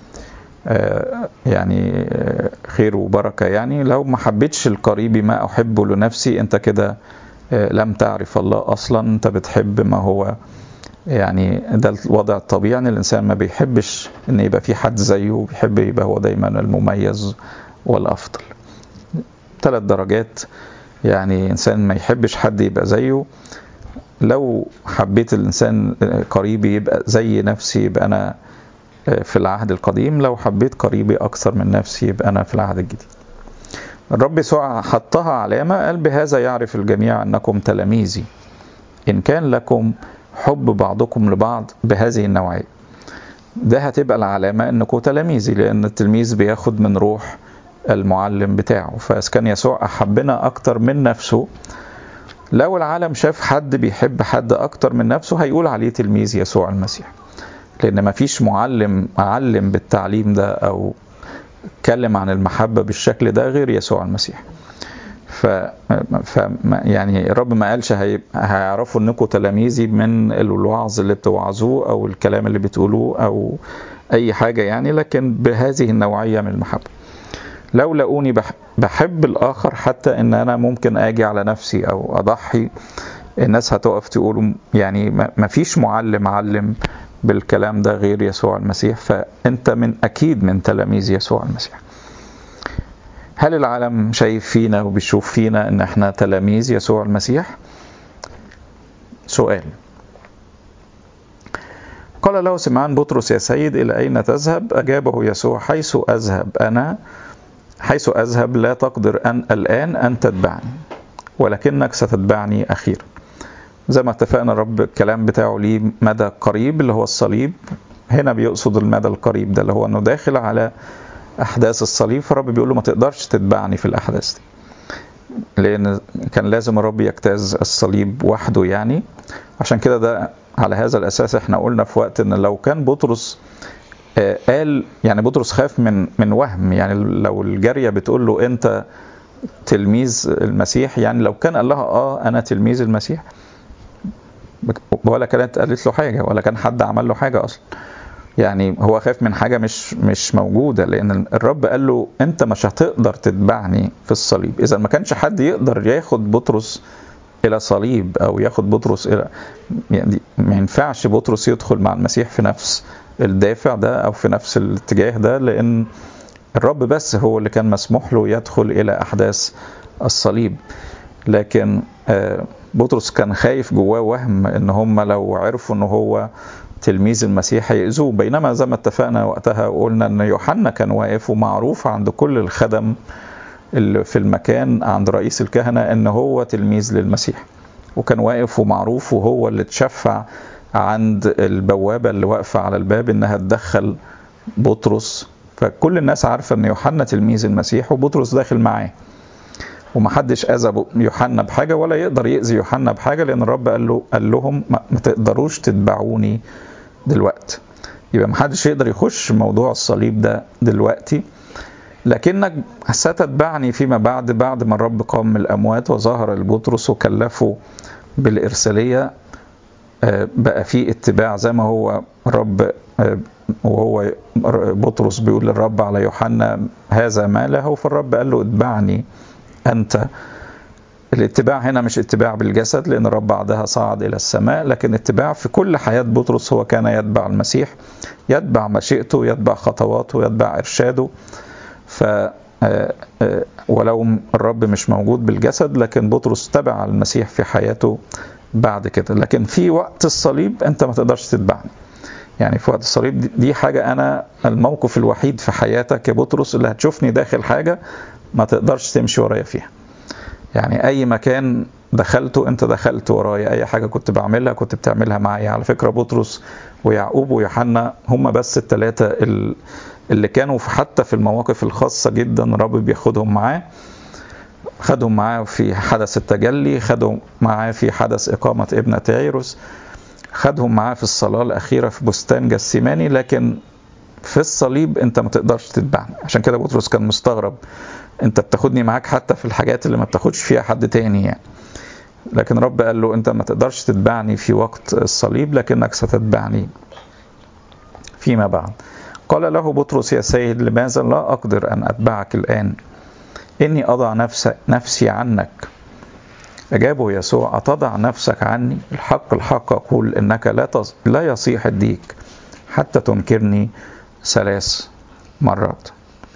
آه يعني آه خير وبركة يعني لو ما حبيتش القريبي ما أحبه لنفسي أنت كده آه لم تعرف الله أصلا أنت بتحب ما هو يعني ده الوضع الطبيعي ان الانسان ما بيحبش ان يبقى في حد زيه بيحب يبقى هو دايما المميز والافضل ثلاث درجات يعني انسان ما يحبش حد يبقى زيه لو حبيت الانسان قريبي يبقى زي نفسي يبقى انا في العهد القديم لو حبيت قريبي اكثر من نفسي يبقى انا في العهد الجديد الرب يسوع حطها علامه قال بهذا يعرف الجميع انكم تلاميذي ان كان لكم حب بعضكم لبعض بهذه النوعية ده هتبقى العلامة انكم تلاميذي لان التلميذ بياخد من روح المعلم بتاعه فإذا كان يسوع أحبنا أكتر من نفسه لو العالم شاف حد بيحب حد أكتر من نفسه هيقول عليه تلميذ يسوع المسيح لأن مفيش معلم علم بالتعليم ده أو اتكلم عن المحبة بالشكل ده غير يسوع المسيح ف... ف يعني الرب ما قالش هي... هيعرفوا انكم تلاميذي من الوعظ اللي بتوعظوه او الكلام اللي بتقولوه او اي حاجه يعني لكن بهذه النوعيه من المحبه لو لقوني بح... بحب الاخر حتى ان انا ممكن اجي على نفسي او اضحي الناس هتقف تقول يعني ما فيش معلم علم بالكلام ده غير يسوع المسيح فانت من اكيد من تلاميذ يسوع المسيح هل العالم شايف فينا وبيشوف فينا ان احنا تلاميذ يسوع المسيح سؤال قال له سمعان بطرس يا سيد الى اين تذهب اجابه يسوع حيث اذهب انا حيث اذهب لا تقدر ان الان ان تتبعني ولكنك ستتبعني اخيرا زي ما اتفقنا الرب الكلام بتاعه ليه مدى قريب اللي هو الصليب هنا بيقصد المدى القريب ده اللي هو انه داخل على احداث الصليب فالرب بيقول له ما تقدرش تتبعني في الاحداث دي لان كان لازم الرب يجتاز الصليب وحده يعني عشان كده ده على هذا الاساس احنا قلنا في وقت ان لو كان بطرس قال يعني بطرس خاف من من وهم يعني لو الجاريه بتقول له انت تلميذ المسيح يعني لو كان قال لها اه انا تلميذ المسيح ولا كانت قالت له حاجه ولا كان حد عمل له حاجه اصلا يعني هو خايف من حاجه مش مش موجوده لان الرب قال له انت مش هتقدر تتبعني في الصليب اذا ما كانش حد يقدر ياخد بطرس الى صليب او ياخد بطرس الى يعني ما ينفعش بطرس يدخل مع المسيح في نفس الدافع ده او في نفس الاتجاه ده لان الرب بس هو اللي كان مسموح له يدخل الى احداث الصليب لكن بطرس كان خايف جواه وهم ان هم لو عرفوا ان هو تلميذ المسيح هيأذوه بينما زي ما اتفقنا وقتها وقلنا ان يوحنا كان واقف ومعروف عند كل الخدم اللي في المكان عند رئيس الكهنه ان هو تلميذ للمسيح وكان واقف ومعروف وهو اللي اتشفع عند البوابه اللي واقفه على الباب انها تدخل بطرس فكل الناس عارفه ان يوحنا تلميذ المسيح وبطرس داخل معاه ومحدش اذى يوحنا بحاجه ولا يقدر ياذي يوحنا بحاجه لان الرب قال له قال لهم ما تقدروش تتبعوني دلوقتي يبقى محدش يقدر يخش موضوع الصليب ده دلوقتي لكنك ستتبعني فيما بعد بعد ما الرب قام من الاموات وظهر لبطرس وكلفه بالارساليه بقى في اتباع زي ما هو الرب وهو بطرس بيقول للرب على يوحنا هذا ما له فالرب قال له اتبعني أنت الاتباع هنا مش اتباع بالجسد لأن الرب بعدها صعد إلى السماء لكن اتباع في كل حياة بطرس هو كان يتبع المسيح يتبع مشيئته يتبع خطواته يتبع إرشاده ف ولو الرب مش موجود بالجسد لكن بطرس تبع المسيح في حياته بعد كده لكن في وقت الصليب أنت ما تقدرش تتبعني يعني في وقت الصليب دي حاجة أنا الموقف الوحيد في حياتك يا بطرس اللي هتشوفني داخل حاجة ما تقدرش تمشي ورايا فيها يعني اي مكان دخلته انت دخلت ورايا اي حاجه كنت بعملها كنت بتعملها معايا على فكره بطرس ويعقوب ويوحنا هم بس الثلاثه اللي كانوا حتى في المواقف الخاصه جدا الرب بياخدهم معاه خدهم معاه في حدث التجلي خدهم معاه في حدث إقامة ابنة عيروس خدهم معاه في الصلاة الأخيرة في بستان جسيماني لكن في الصليب انت ما تقدرش تتبعني عشان كده بطرس كان مستغرب انت بتاخدني معاك حتى في الحاجات اللي ما بتاخدش فيها حد تاني يعني لكن رب قال له انت ما تقدرش تتبعني في وقت الصليب لكنك ستتبعني فيما بعد قال له بطرس يا سيد لماذا لا أقدر أن أتبعك الآن إني أضع نفس نفسي عنك أجابه يسوع أتضع نفسك عني الحق الحق أقول إنك لا تص... لا يصيح الديك حتى تنكرني ثلاث مرات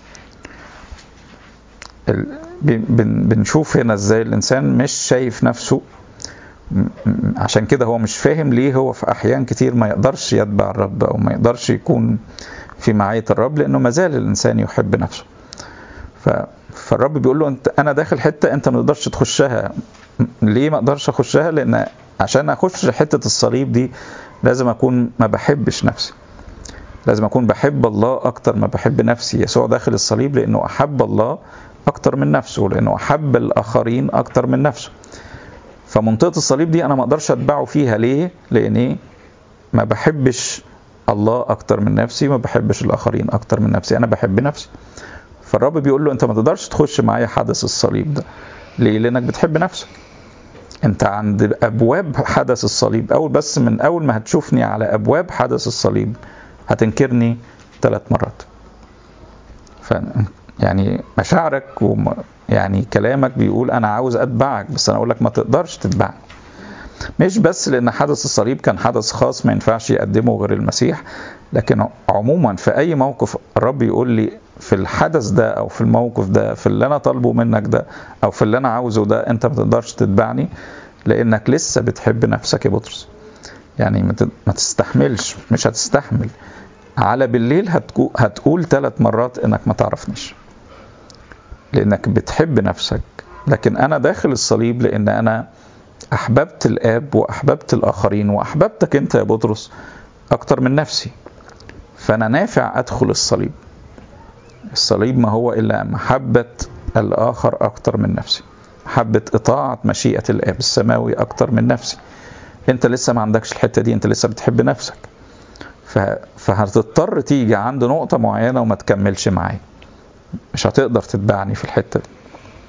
ال... بن... بنشوف هنا ازاي الانسان مش شايف نفسه عشان كده هو مش فاهم ليه هو في احيان كتير ما يقدرش يتبع الرب او ما يقدرش يكون في معيه الرب لانه ما زال الانسان يحب نفسه ف... فالرب بيقول له انت انا داخل حته انت ما تقدرش تخشها ليه ما اقدرش اخشها لان عشان اخش حته الصليب دي لازم اكون ما بحبش نفسي لازم اكون بحب الله اكتر ما بحب نفسي يسوع داخل الصليب لانه احب الله اكتر من نفسه لانه احب الاخرين اكتر من نفسه فمنطقه الصليب دي انا ما اقدرش اتبعه فيها ليه لاني ما بحبش الله اكتر من نفسي ما بحبش الاخرين اكتر من نفسي انا بحب نفسي فالرب بيقول له انت ما تقدرش تخش معايا حدث الصليب ده ليه لانك بتحب نفسك انت عند ابواب حدث الصليب اول بس من اول ما هتشوفني على ابواب حدث الصليب هتنكرني ثلاث مرات ف يعني مشاعرك وم... يعني كلامك بيقول انا عاوز اتبعك بس انا اقول لك ما تقدرش تتبعني مش بس لان حدث الصليب كان حدث خاص ما ينفعش يقدمه غير المسيح لكن عموما في اي موقف الرب يقول لي في الحدث ده او في الموقف ده في اللي انا طالبه منك ده او في اللي انا عاوزه ده انت ما تقدرش تتبعني لانك لسه بتحب نفسك يا بطرس يعني ما تستحملش مش هتستحمل على بالليل هتقول, هتقول ثلاث مرات انك ما تعرفنيش لانك بتحب نفسك لكن انا داخل الصليب لان انا احببت الاب واحببت الاخرين واحببتك انت يا بطرس اكتر من نفسي فانا نافع ادخل الصليب الصليب ما هو الا محبه الاخر اكتر من نفسي محبه اطاعه مشيئه الاب السماوي اكتر من نفسي انت لسه ما عندكش الحته دي انت لسه بتحب نفسك فهتضطر تيجي عند نقطه معينه وما تكملش معايا مش هتقدر تتبعني في الحته دي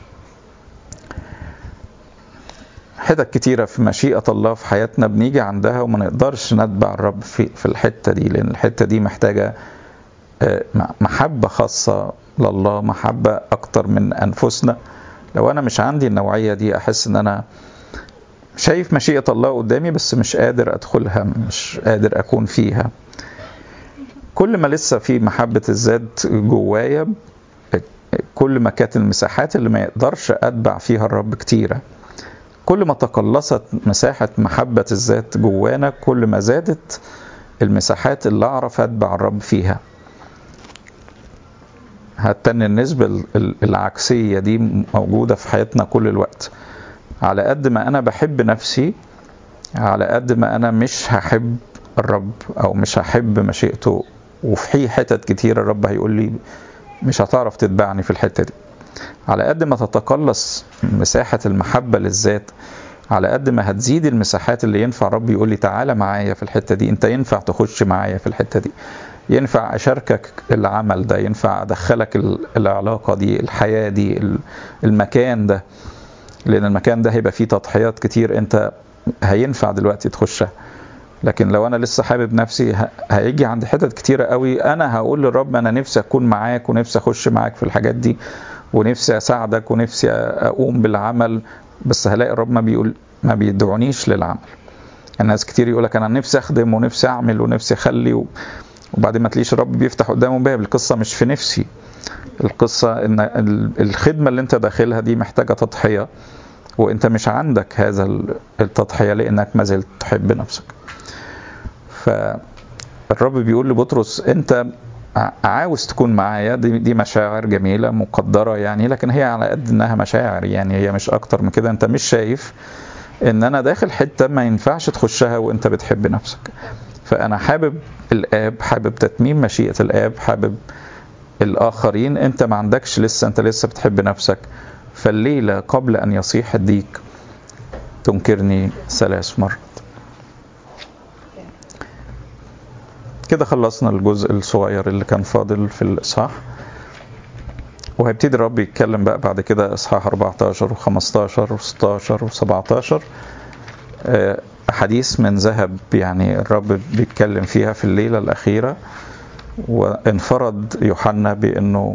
حتت كتيرة في مشيئة الله في حياتنا بنيجي عندها وما نقدرش نتبع الرب في, في الحتة دي لأن الحتة دي محتاجة محبة خاصة لله محبة أكتر من أنفسنا لو أنا مش عندي النوعية دي أحس إن أنا شايف مشيئة الله قدامي بس مش قادر أدخلها مش قادر أكون فيها كل ما لسه في محبة الذات جوايا كل ما كانت المساحات اللي ما يقدرش أتبع فيها الرب كتيرة كل ما تقلصت مساحة محبة الذات جوانا كل ما زادت المساحات اللي أعرف أتبع الرب فيها هتن النسبة العكسية دي موجودة في حياتنا كل الوقت على قد ما أنا بحب نفسي على قد ما أنا مش هحب الرب أو مش هحب مشيئته وفي حتت كتير الرب هيقول لي مش هتعرف تتبعني في الحتة دي على قد ما تتقلص مساحة المحبة للذات على قد ما هتزيد المساحات اللي ينفع ربي يقول لي تعالى معايا في الحتة دي انت ينفع تخش معايا في الحتة دي ينفع اشاركك العمل ده ينفع ادخلك العلاقة دي الحياة دي المكان ده لان المكان ده هيبقى فيه تضحيات كتير انت هينفع دلوقتي تخشها لكن لو انا لسه حابب نفسي هيجي عند حتت كتيره قوي انا هقول للرب انا نفسي اكون معاك ونفسي اخش معاك في الحاجات دي ونفسي اساعدك ونفسي اقوم بالعمل بس هلاقي الرب ما بيقول ما بيدعونيش للعمل الناس كتير يقول لك انا نفسي اخدم ونفسي اعمل ونفسي اخلي و... وبعدين ما تلاقيش الرب بيفتح قدامه باب القصه مش في نفسي القصه ان الخدمه اللي انت داخلها دي محتاجه تضحيه وانت مش عندك هذا التضحيه لانك ما زلت تحب نفسك فالرب بيقول لبطرس انت عاوز تكون معايا دي, دي مشاعر جميلة مقدرة يعني لكن هي على قد انها مشاعر يعني هي مش اكتر من كده انت مش شايف ان انا داخل حتة ما ينفعش تخشها وانت بتحب نفسك فانا حابب الاب حابب تتميم مشيئة الاب حابب الاخرين انت ما عندكش لسه انت لسه بتحب نفسك فالليلة قبل أن يصيح الديك تنكرني ثلاث مرات كده خلصنا الجزء الصغير اللي كان فاضل في الإصحاح وهيبتدي الرب يتكلم بقى بعد كده إصحاح 14 و15 و16 و17 أحاديث من ذهب يعني الرب بيتكلم فيها في الليلة الأخيرة وانفرد يوحنا بأنه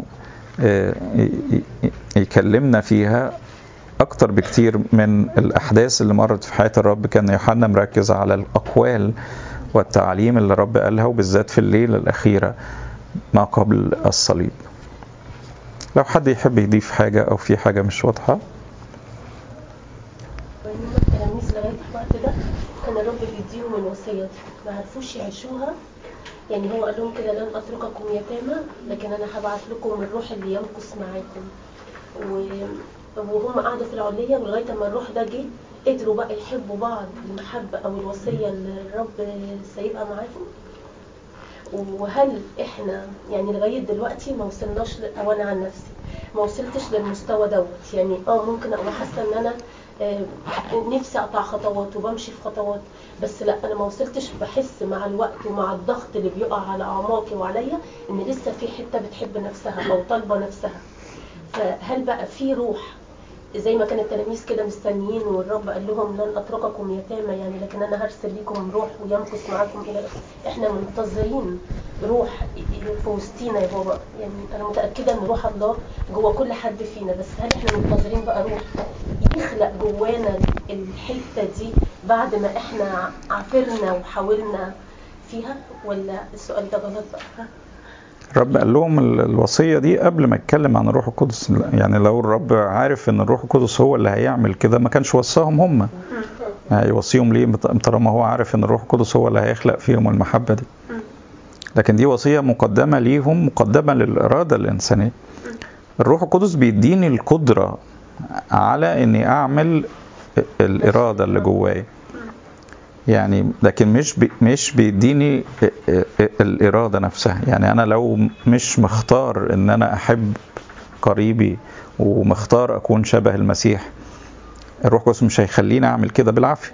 يكلمنا فيها أكتر بكتير من الأحداث اللي مرت في حياة الرب كان يوحنا مركز على الأقوال والتعليم اللي الرب قالها وبالذات في الليلة الأخيرة ما قبل الصليب لو حد يحب يضيف حاجة أو في حاجة مش واضحة التلاميذ لغايه الوقت ده كان الرب بيديهم الوصيه دي ما عرفوش يعيشوها يعني هو قال لهم كده لن اترككم يتامى لكن انا هبعت لكم الروح اللي يمكث معاكم و... وهم قعدوا في العليه ولغايه ما الروح ده جه قدروا بقى يحبوا بعض المحبه او الوصيه اللي الرب سايبها معاهم وهل احنا يعني لغايه دلوقتي ما وصلناش ل... او انا عن نفسي ما وصلتش للمستوى دوت يعني اه ممكن ابقى حاسه ان انا آه نفسي اقطع خطوات وبمشي في خطوات بس لا انا ما وصلتش بحس مع الوقت ومع الضغط اللي بيقع على اعماقي وعليا ان لسه في حته بتحب نفسها او طالبه نفسها فهل بقى في روح زي ما كان التلاميذ كده مستنيين والرب قال لهم لن اترككم يتامى يعني لكن انا هرسل لكم روح ويمكث معاكم الى احنا منتظرين روح في وسطينا يا بابا يعني انا متاكده ان روح الله جوه كل حد فينا بس هل احنا منتظرين بقى روح يخلق جوانا الحته دي بعد ما احنا عافرنا وحاولنا فيها ولا السؤال ده غلط بقى الرب قال لهم الوصية دي قبل ما يتكلم عن الروح القدس يعني لو الرب عارف ان الروح القدس هو اللي هيعمل كده ما كانش وصاهم هم هيوصيهم ليه طالما هو عارف ان الروح القدس هو اللي هيخلق فيهم المحبة دي لكن دي وصية مقدمة ليهم مقدمة للإرادة الإنسانية الروح القدس بيديني القدرة على اني اعمل الإرادة اللي جوايا يعني لكن مش بي مش بيديني الإرادة نفسها يعني أنا لو مش مختار إن أنا أحب قريبي ومختار أكون شبه المسيح الروح القدس مش هيخليني أعمل كده بالعافية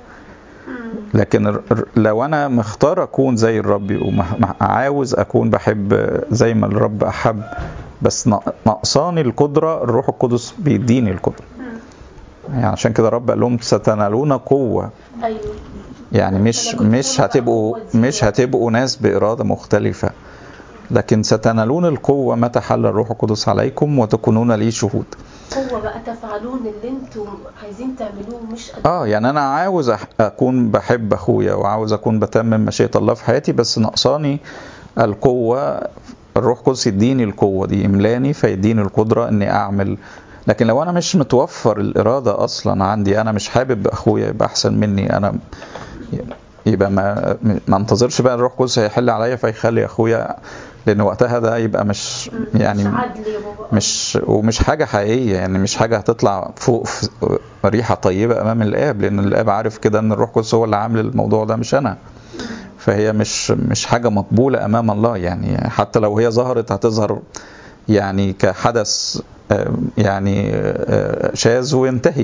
لكن لو أنا مختار أكون زي الرب وعاوز أكون بحب زي ما الرب أحب بس نقصاني القدرة الروح القدس بيديني القدرة يعني عشان كده الرب قال لهم ستنالون قوة ايوه يعني مش مش هتبقوا مش هتبقوا ناس بإرادة مختلفة لكن ستنالون القوة متى حل الروح القدس عليكم وتكونون لي شهود هو بقى تفعلون اللي انتم عايزين تعملوه مش قادرين اه يعني انا عاوز اكون بحب اخويا وعاوز اكون بتمم مشيئة الله في حياتي بس نقصاني القوة الروح القدس يديني القوة دي يملاني فيديني القدرة اني اعمل لكن لو انا مش متوفر الإرادة اصلا عندي انا مش حابب اخويا يبقى احسن مني انا يبقى ما ما انتظرش بقى الروح القدس هيحل عليا فيخلي اخويا لان وقتها ده يبقى مش يعني مش عدل يا بابا مش ومش حاجه حقيقيه يعني مش حاجه هتطلع فوق في ريحه طيبه امام الاب لان الاب عارف كده ان الروح القدس هو اللي عامل الموضوع ده مش انا فهي مش مش حاجه مقبوله امام الله يعني حتى لو هي ظهرت هتظهر يعني كحدث يعني شاذ وينتهي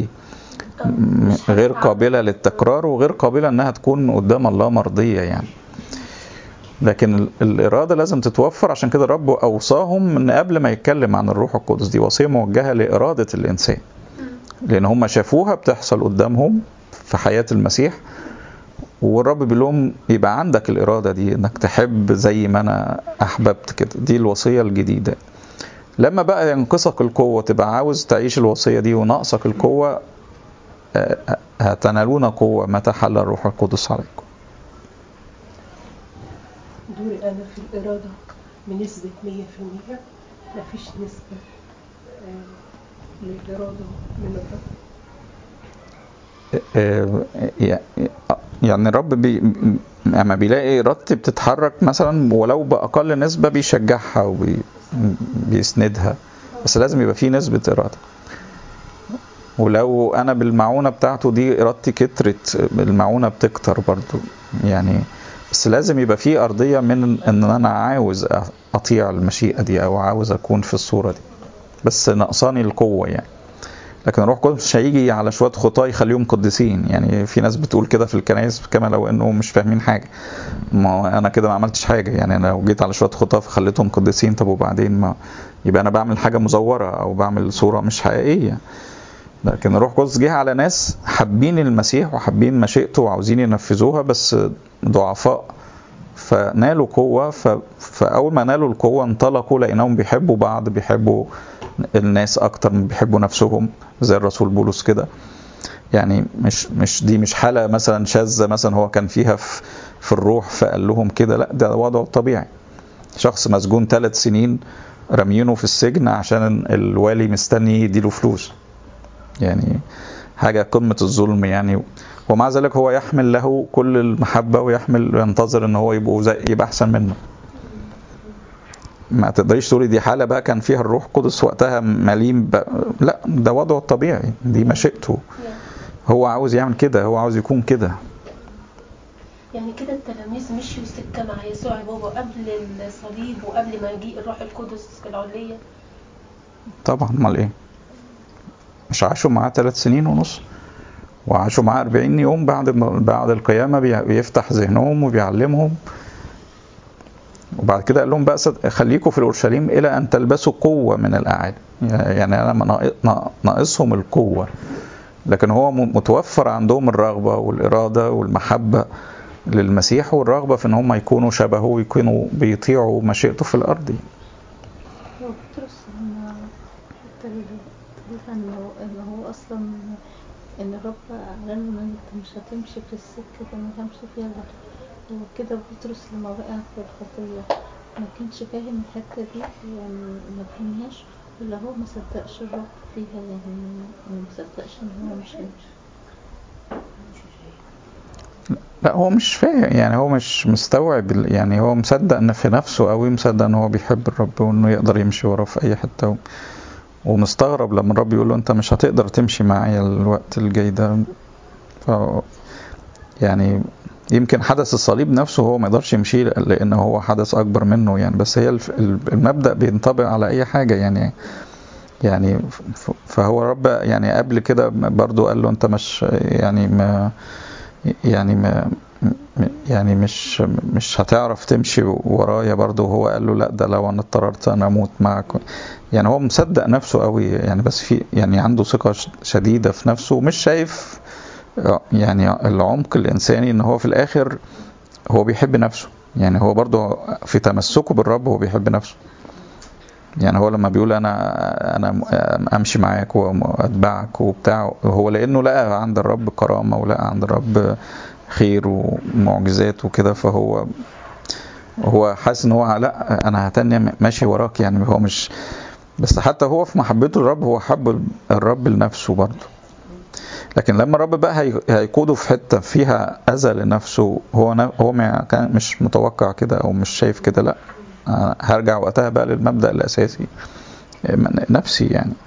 غير قابلة للتكرار وغير قابلة انها تكون قدام الله مرضية يعني لكن الإرادة لازم تتوفر عشان كده الرب أوصاهم من قبل ما يتكلم عن الروح القدس دي وصية موجهة لإرادة الإنسان لأن هم شافوها بتحصل قدامهم في حياة المسيح والرب بيقول لهم يبقى عندك الإرادة دي إنك تحب زي ما أنا أحببت كده دي الوصية الجديدة لما بقى ينقصك القوة تبقى عاوز تعيش الوصية دي وناقصك القوة هتنالون قوة متى حل الروح القدس عليكم دوري أنا في الإرادة بنسبة مية في المية مفيش نسبة آه، للإرادة من الرب يعني الرب بي لما بيلاقي إرادتي بتتحرك مثلا ولو بأقل نسبة بيشجعها وبيسندها بس لازم يبقى فيه نسبة إرادة ولو انا بالمعونه بتاعته دي ارادتي كترت المعونه بتكتر برضو يعني بس لازم يبقى في ارضيه من ان انا عاوز اطيع المشيئه دي او عاوز اكون في الصوره دي بس نقصاني القوه يعني لكن الروح القدس مش هيجي على شويه خطاه يخليهم قديسين يعني في ناس بتقول كده في الكنائس كما لو انهم مش فاهمين حاجه ما هو انا كده ما عملتش حاجه يعني انا لو جيت على شويه خطاه فخليتهم قديسين طب وبعدين ما يبقى انا بعمل حاجه مزوره او بعمل صوره مش حقيقيه لكن الروح القدس جه على ناس حابين المسيح وحابين مشيئته وعاوزين ينفذوها بس ضعفاء فنالوا قوة ف... فأول ما نالوا القوة انطلقوا لأنهم بيحبوا بعض بيحبوا الناس أكتر من بيحبوا نفسهم زي الرسول بولس كده يعني مش مش دي مش حالة مثلا شاذة مثلا هو كان فيها في, في الروح فقال لهم كده لا ده وضعه الطبيعي شخص مسجون ثلاث سنين راميينه في السجن عشان الوالي مستني يديله فلوس يعني حاجة قمة الظلم يعني ومع ذلك هو يحمل له كل المحبة ويحمل وينتظر ان هو يبقى زي يبقى احسن منه ما تقدريش تقولي دي حالة بقى كان فيها الروح القدس وقتها مليم بقى. لا ده وضعه الطبيعي دي مشيئته هو عاوز يعمل كده هو عاوز يكون كده يعني كده التلاميذ مشيوا سكة مع يسوع يا بابا قبل الصليب وقبل ما يجيء الروح القدس في العلية طبعا امال ايه مش عاشوا معاه ثلاث سنين ونص وعاشوا معاه 40 يوم بعد بعد القيامة بيفتح ذهنهم وبيعلمهم وبعد كده قال لهم بقى خليكم في اورشليم الى ان تلبسوا قوه من الاعالي يعني انا ناقصهم القوه لكن هو متوفر عندهم الرغبه والاراده والمحبه للمسيح والرغبه في ان هم يكونوا شبهه ويكونوا بيطيعوا مشيئته في الارض هو بطرس لما انه هو اصلا ان الرب اعلن له ان انت مش هتمشي في السكه اللي ما تمشي فيها هو كده بطرس لما وقع في الخطيه ما كانش فاهم الحته دي يعني ما فهمهاش ولا هو ما صدقش الرب فيها يعني ما صدقش ان هو مش هيمشي لا هو مش فاهم يعني هو مش مستوعب يعني هو مصدق ان في نفسه قوي مصدق ان هو بيحب الرب وانه يقدر يمشي وراه في اي حته ومستغرب لما الرب يقول له انت مش هتقدر تمشي معايا الوقت الجاي ده ف يعني يمكن حدث الصليب نفسه هو ما يقدرش يمشي لان هو حدث اكبر منه يعني بس هي المبدا بينطبق على اي حاجه يعني يعني فهو رب يعني قبل كده برضو قال له انت مش يعني ما يعني ما يعني مش مش هتعرف تمشي ورايا برضه هو قال له لا ده لو انا اضطررت انا اموت معك يعني هو مصدق نفسه قوي يعني بس في يعني عنده ثقة شديدة في نفسه ومش شايف يعني العمق الانساني ان هو في الاخر هو بيحب نفسه يعني هو برضه في تمسكه بالرب هو بيحب نفسه يعني هو لما بيقول انا انا امشي معاك واتبعك وبتاع هو لانه لقى عند الرب كرامه ولقى عند الرب خير ومعجزات وكده فهو هو حاسس ان هو لا انا هتني ماشي وراك يعني هو مش بس حتى هو في محبته للرب هو حب الرب لنفسه برضه لكن لما الرب بقى هيقوده في حته فيها اذى لنفسه هو هو كان مش متوقع كده او مش شايف كده لا هرجع وقتها بقى للمبدا الاساسي نفسي يعني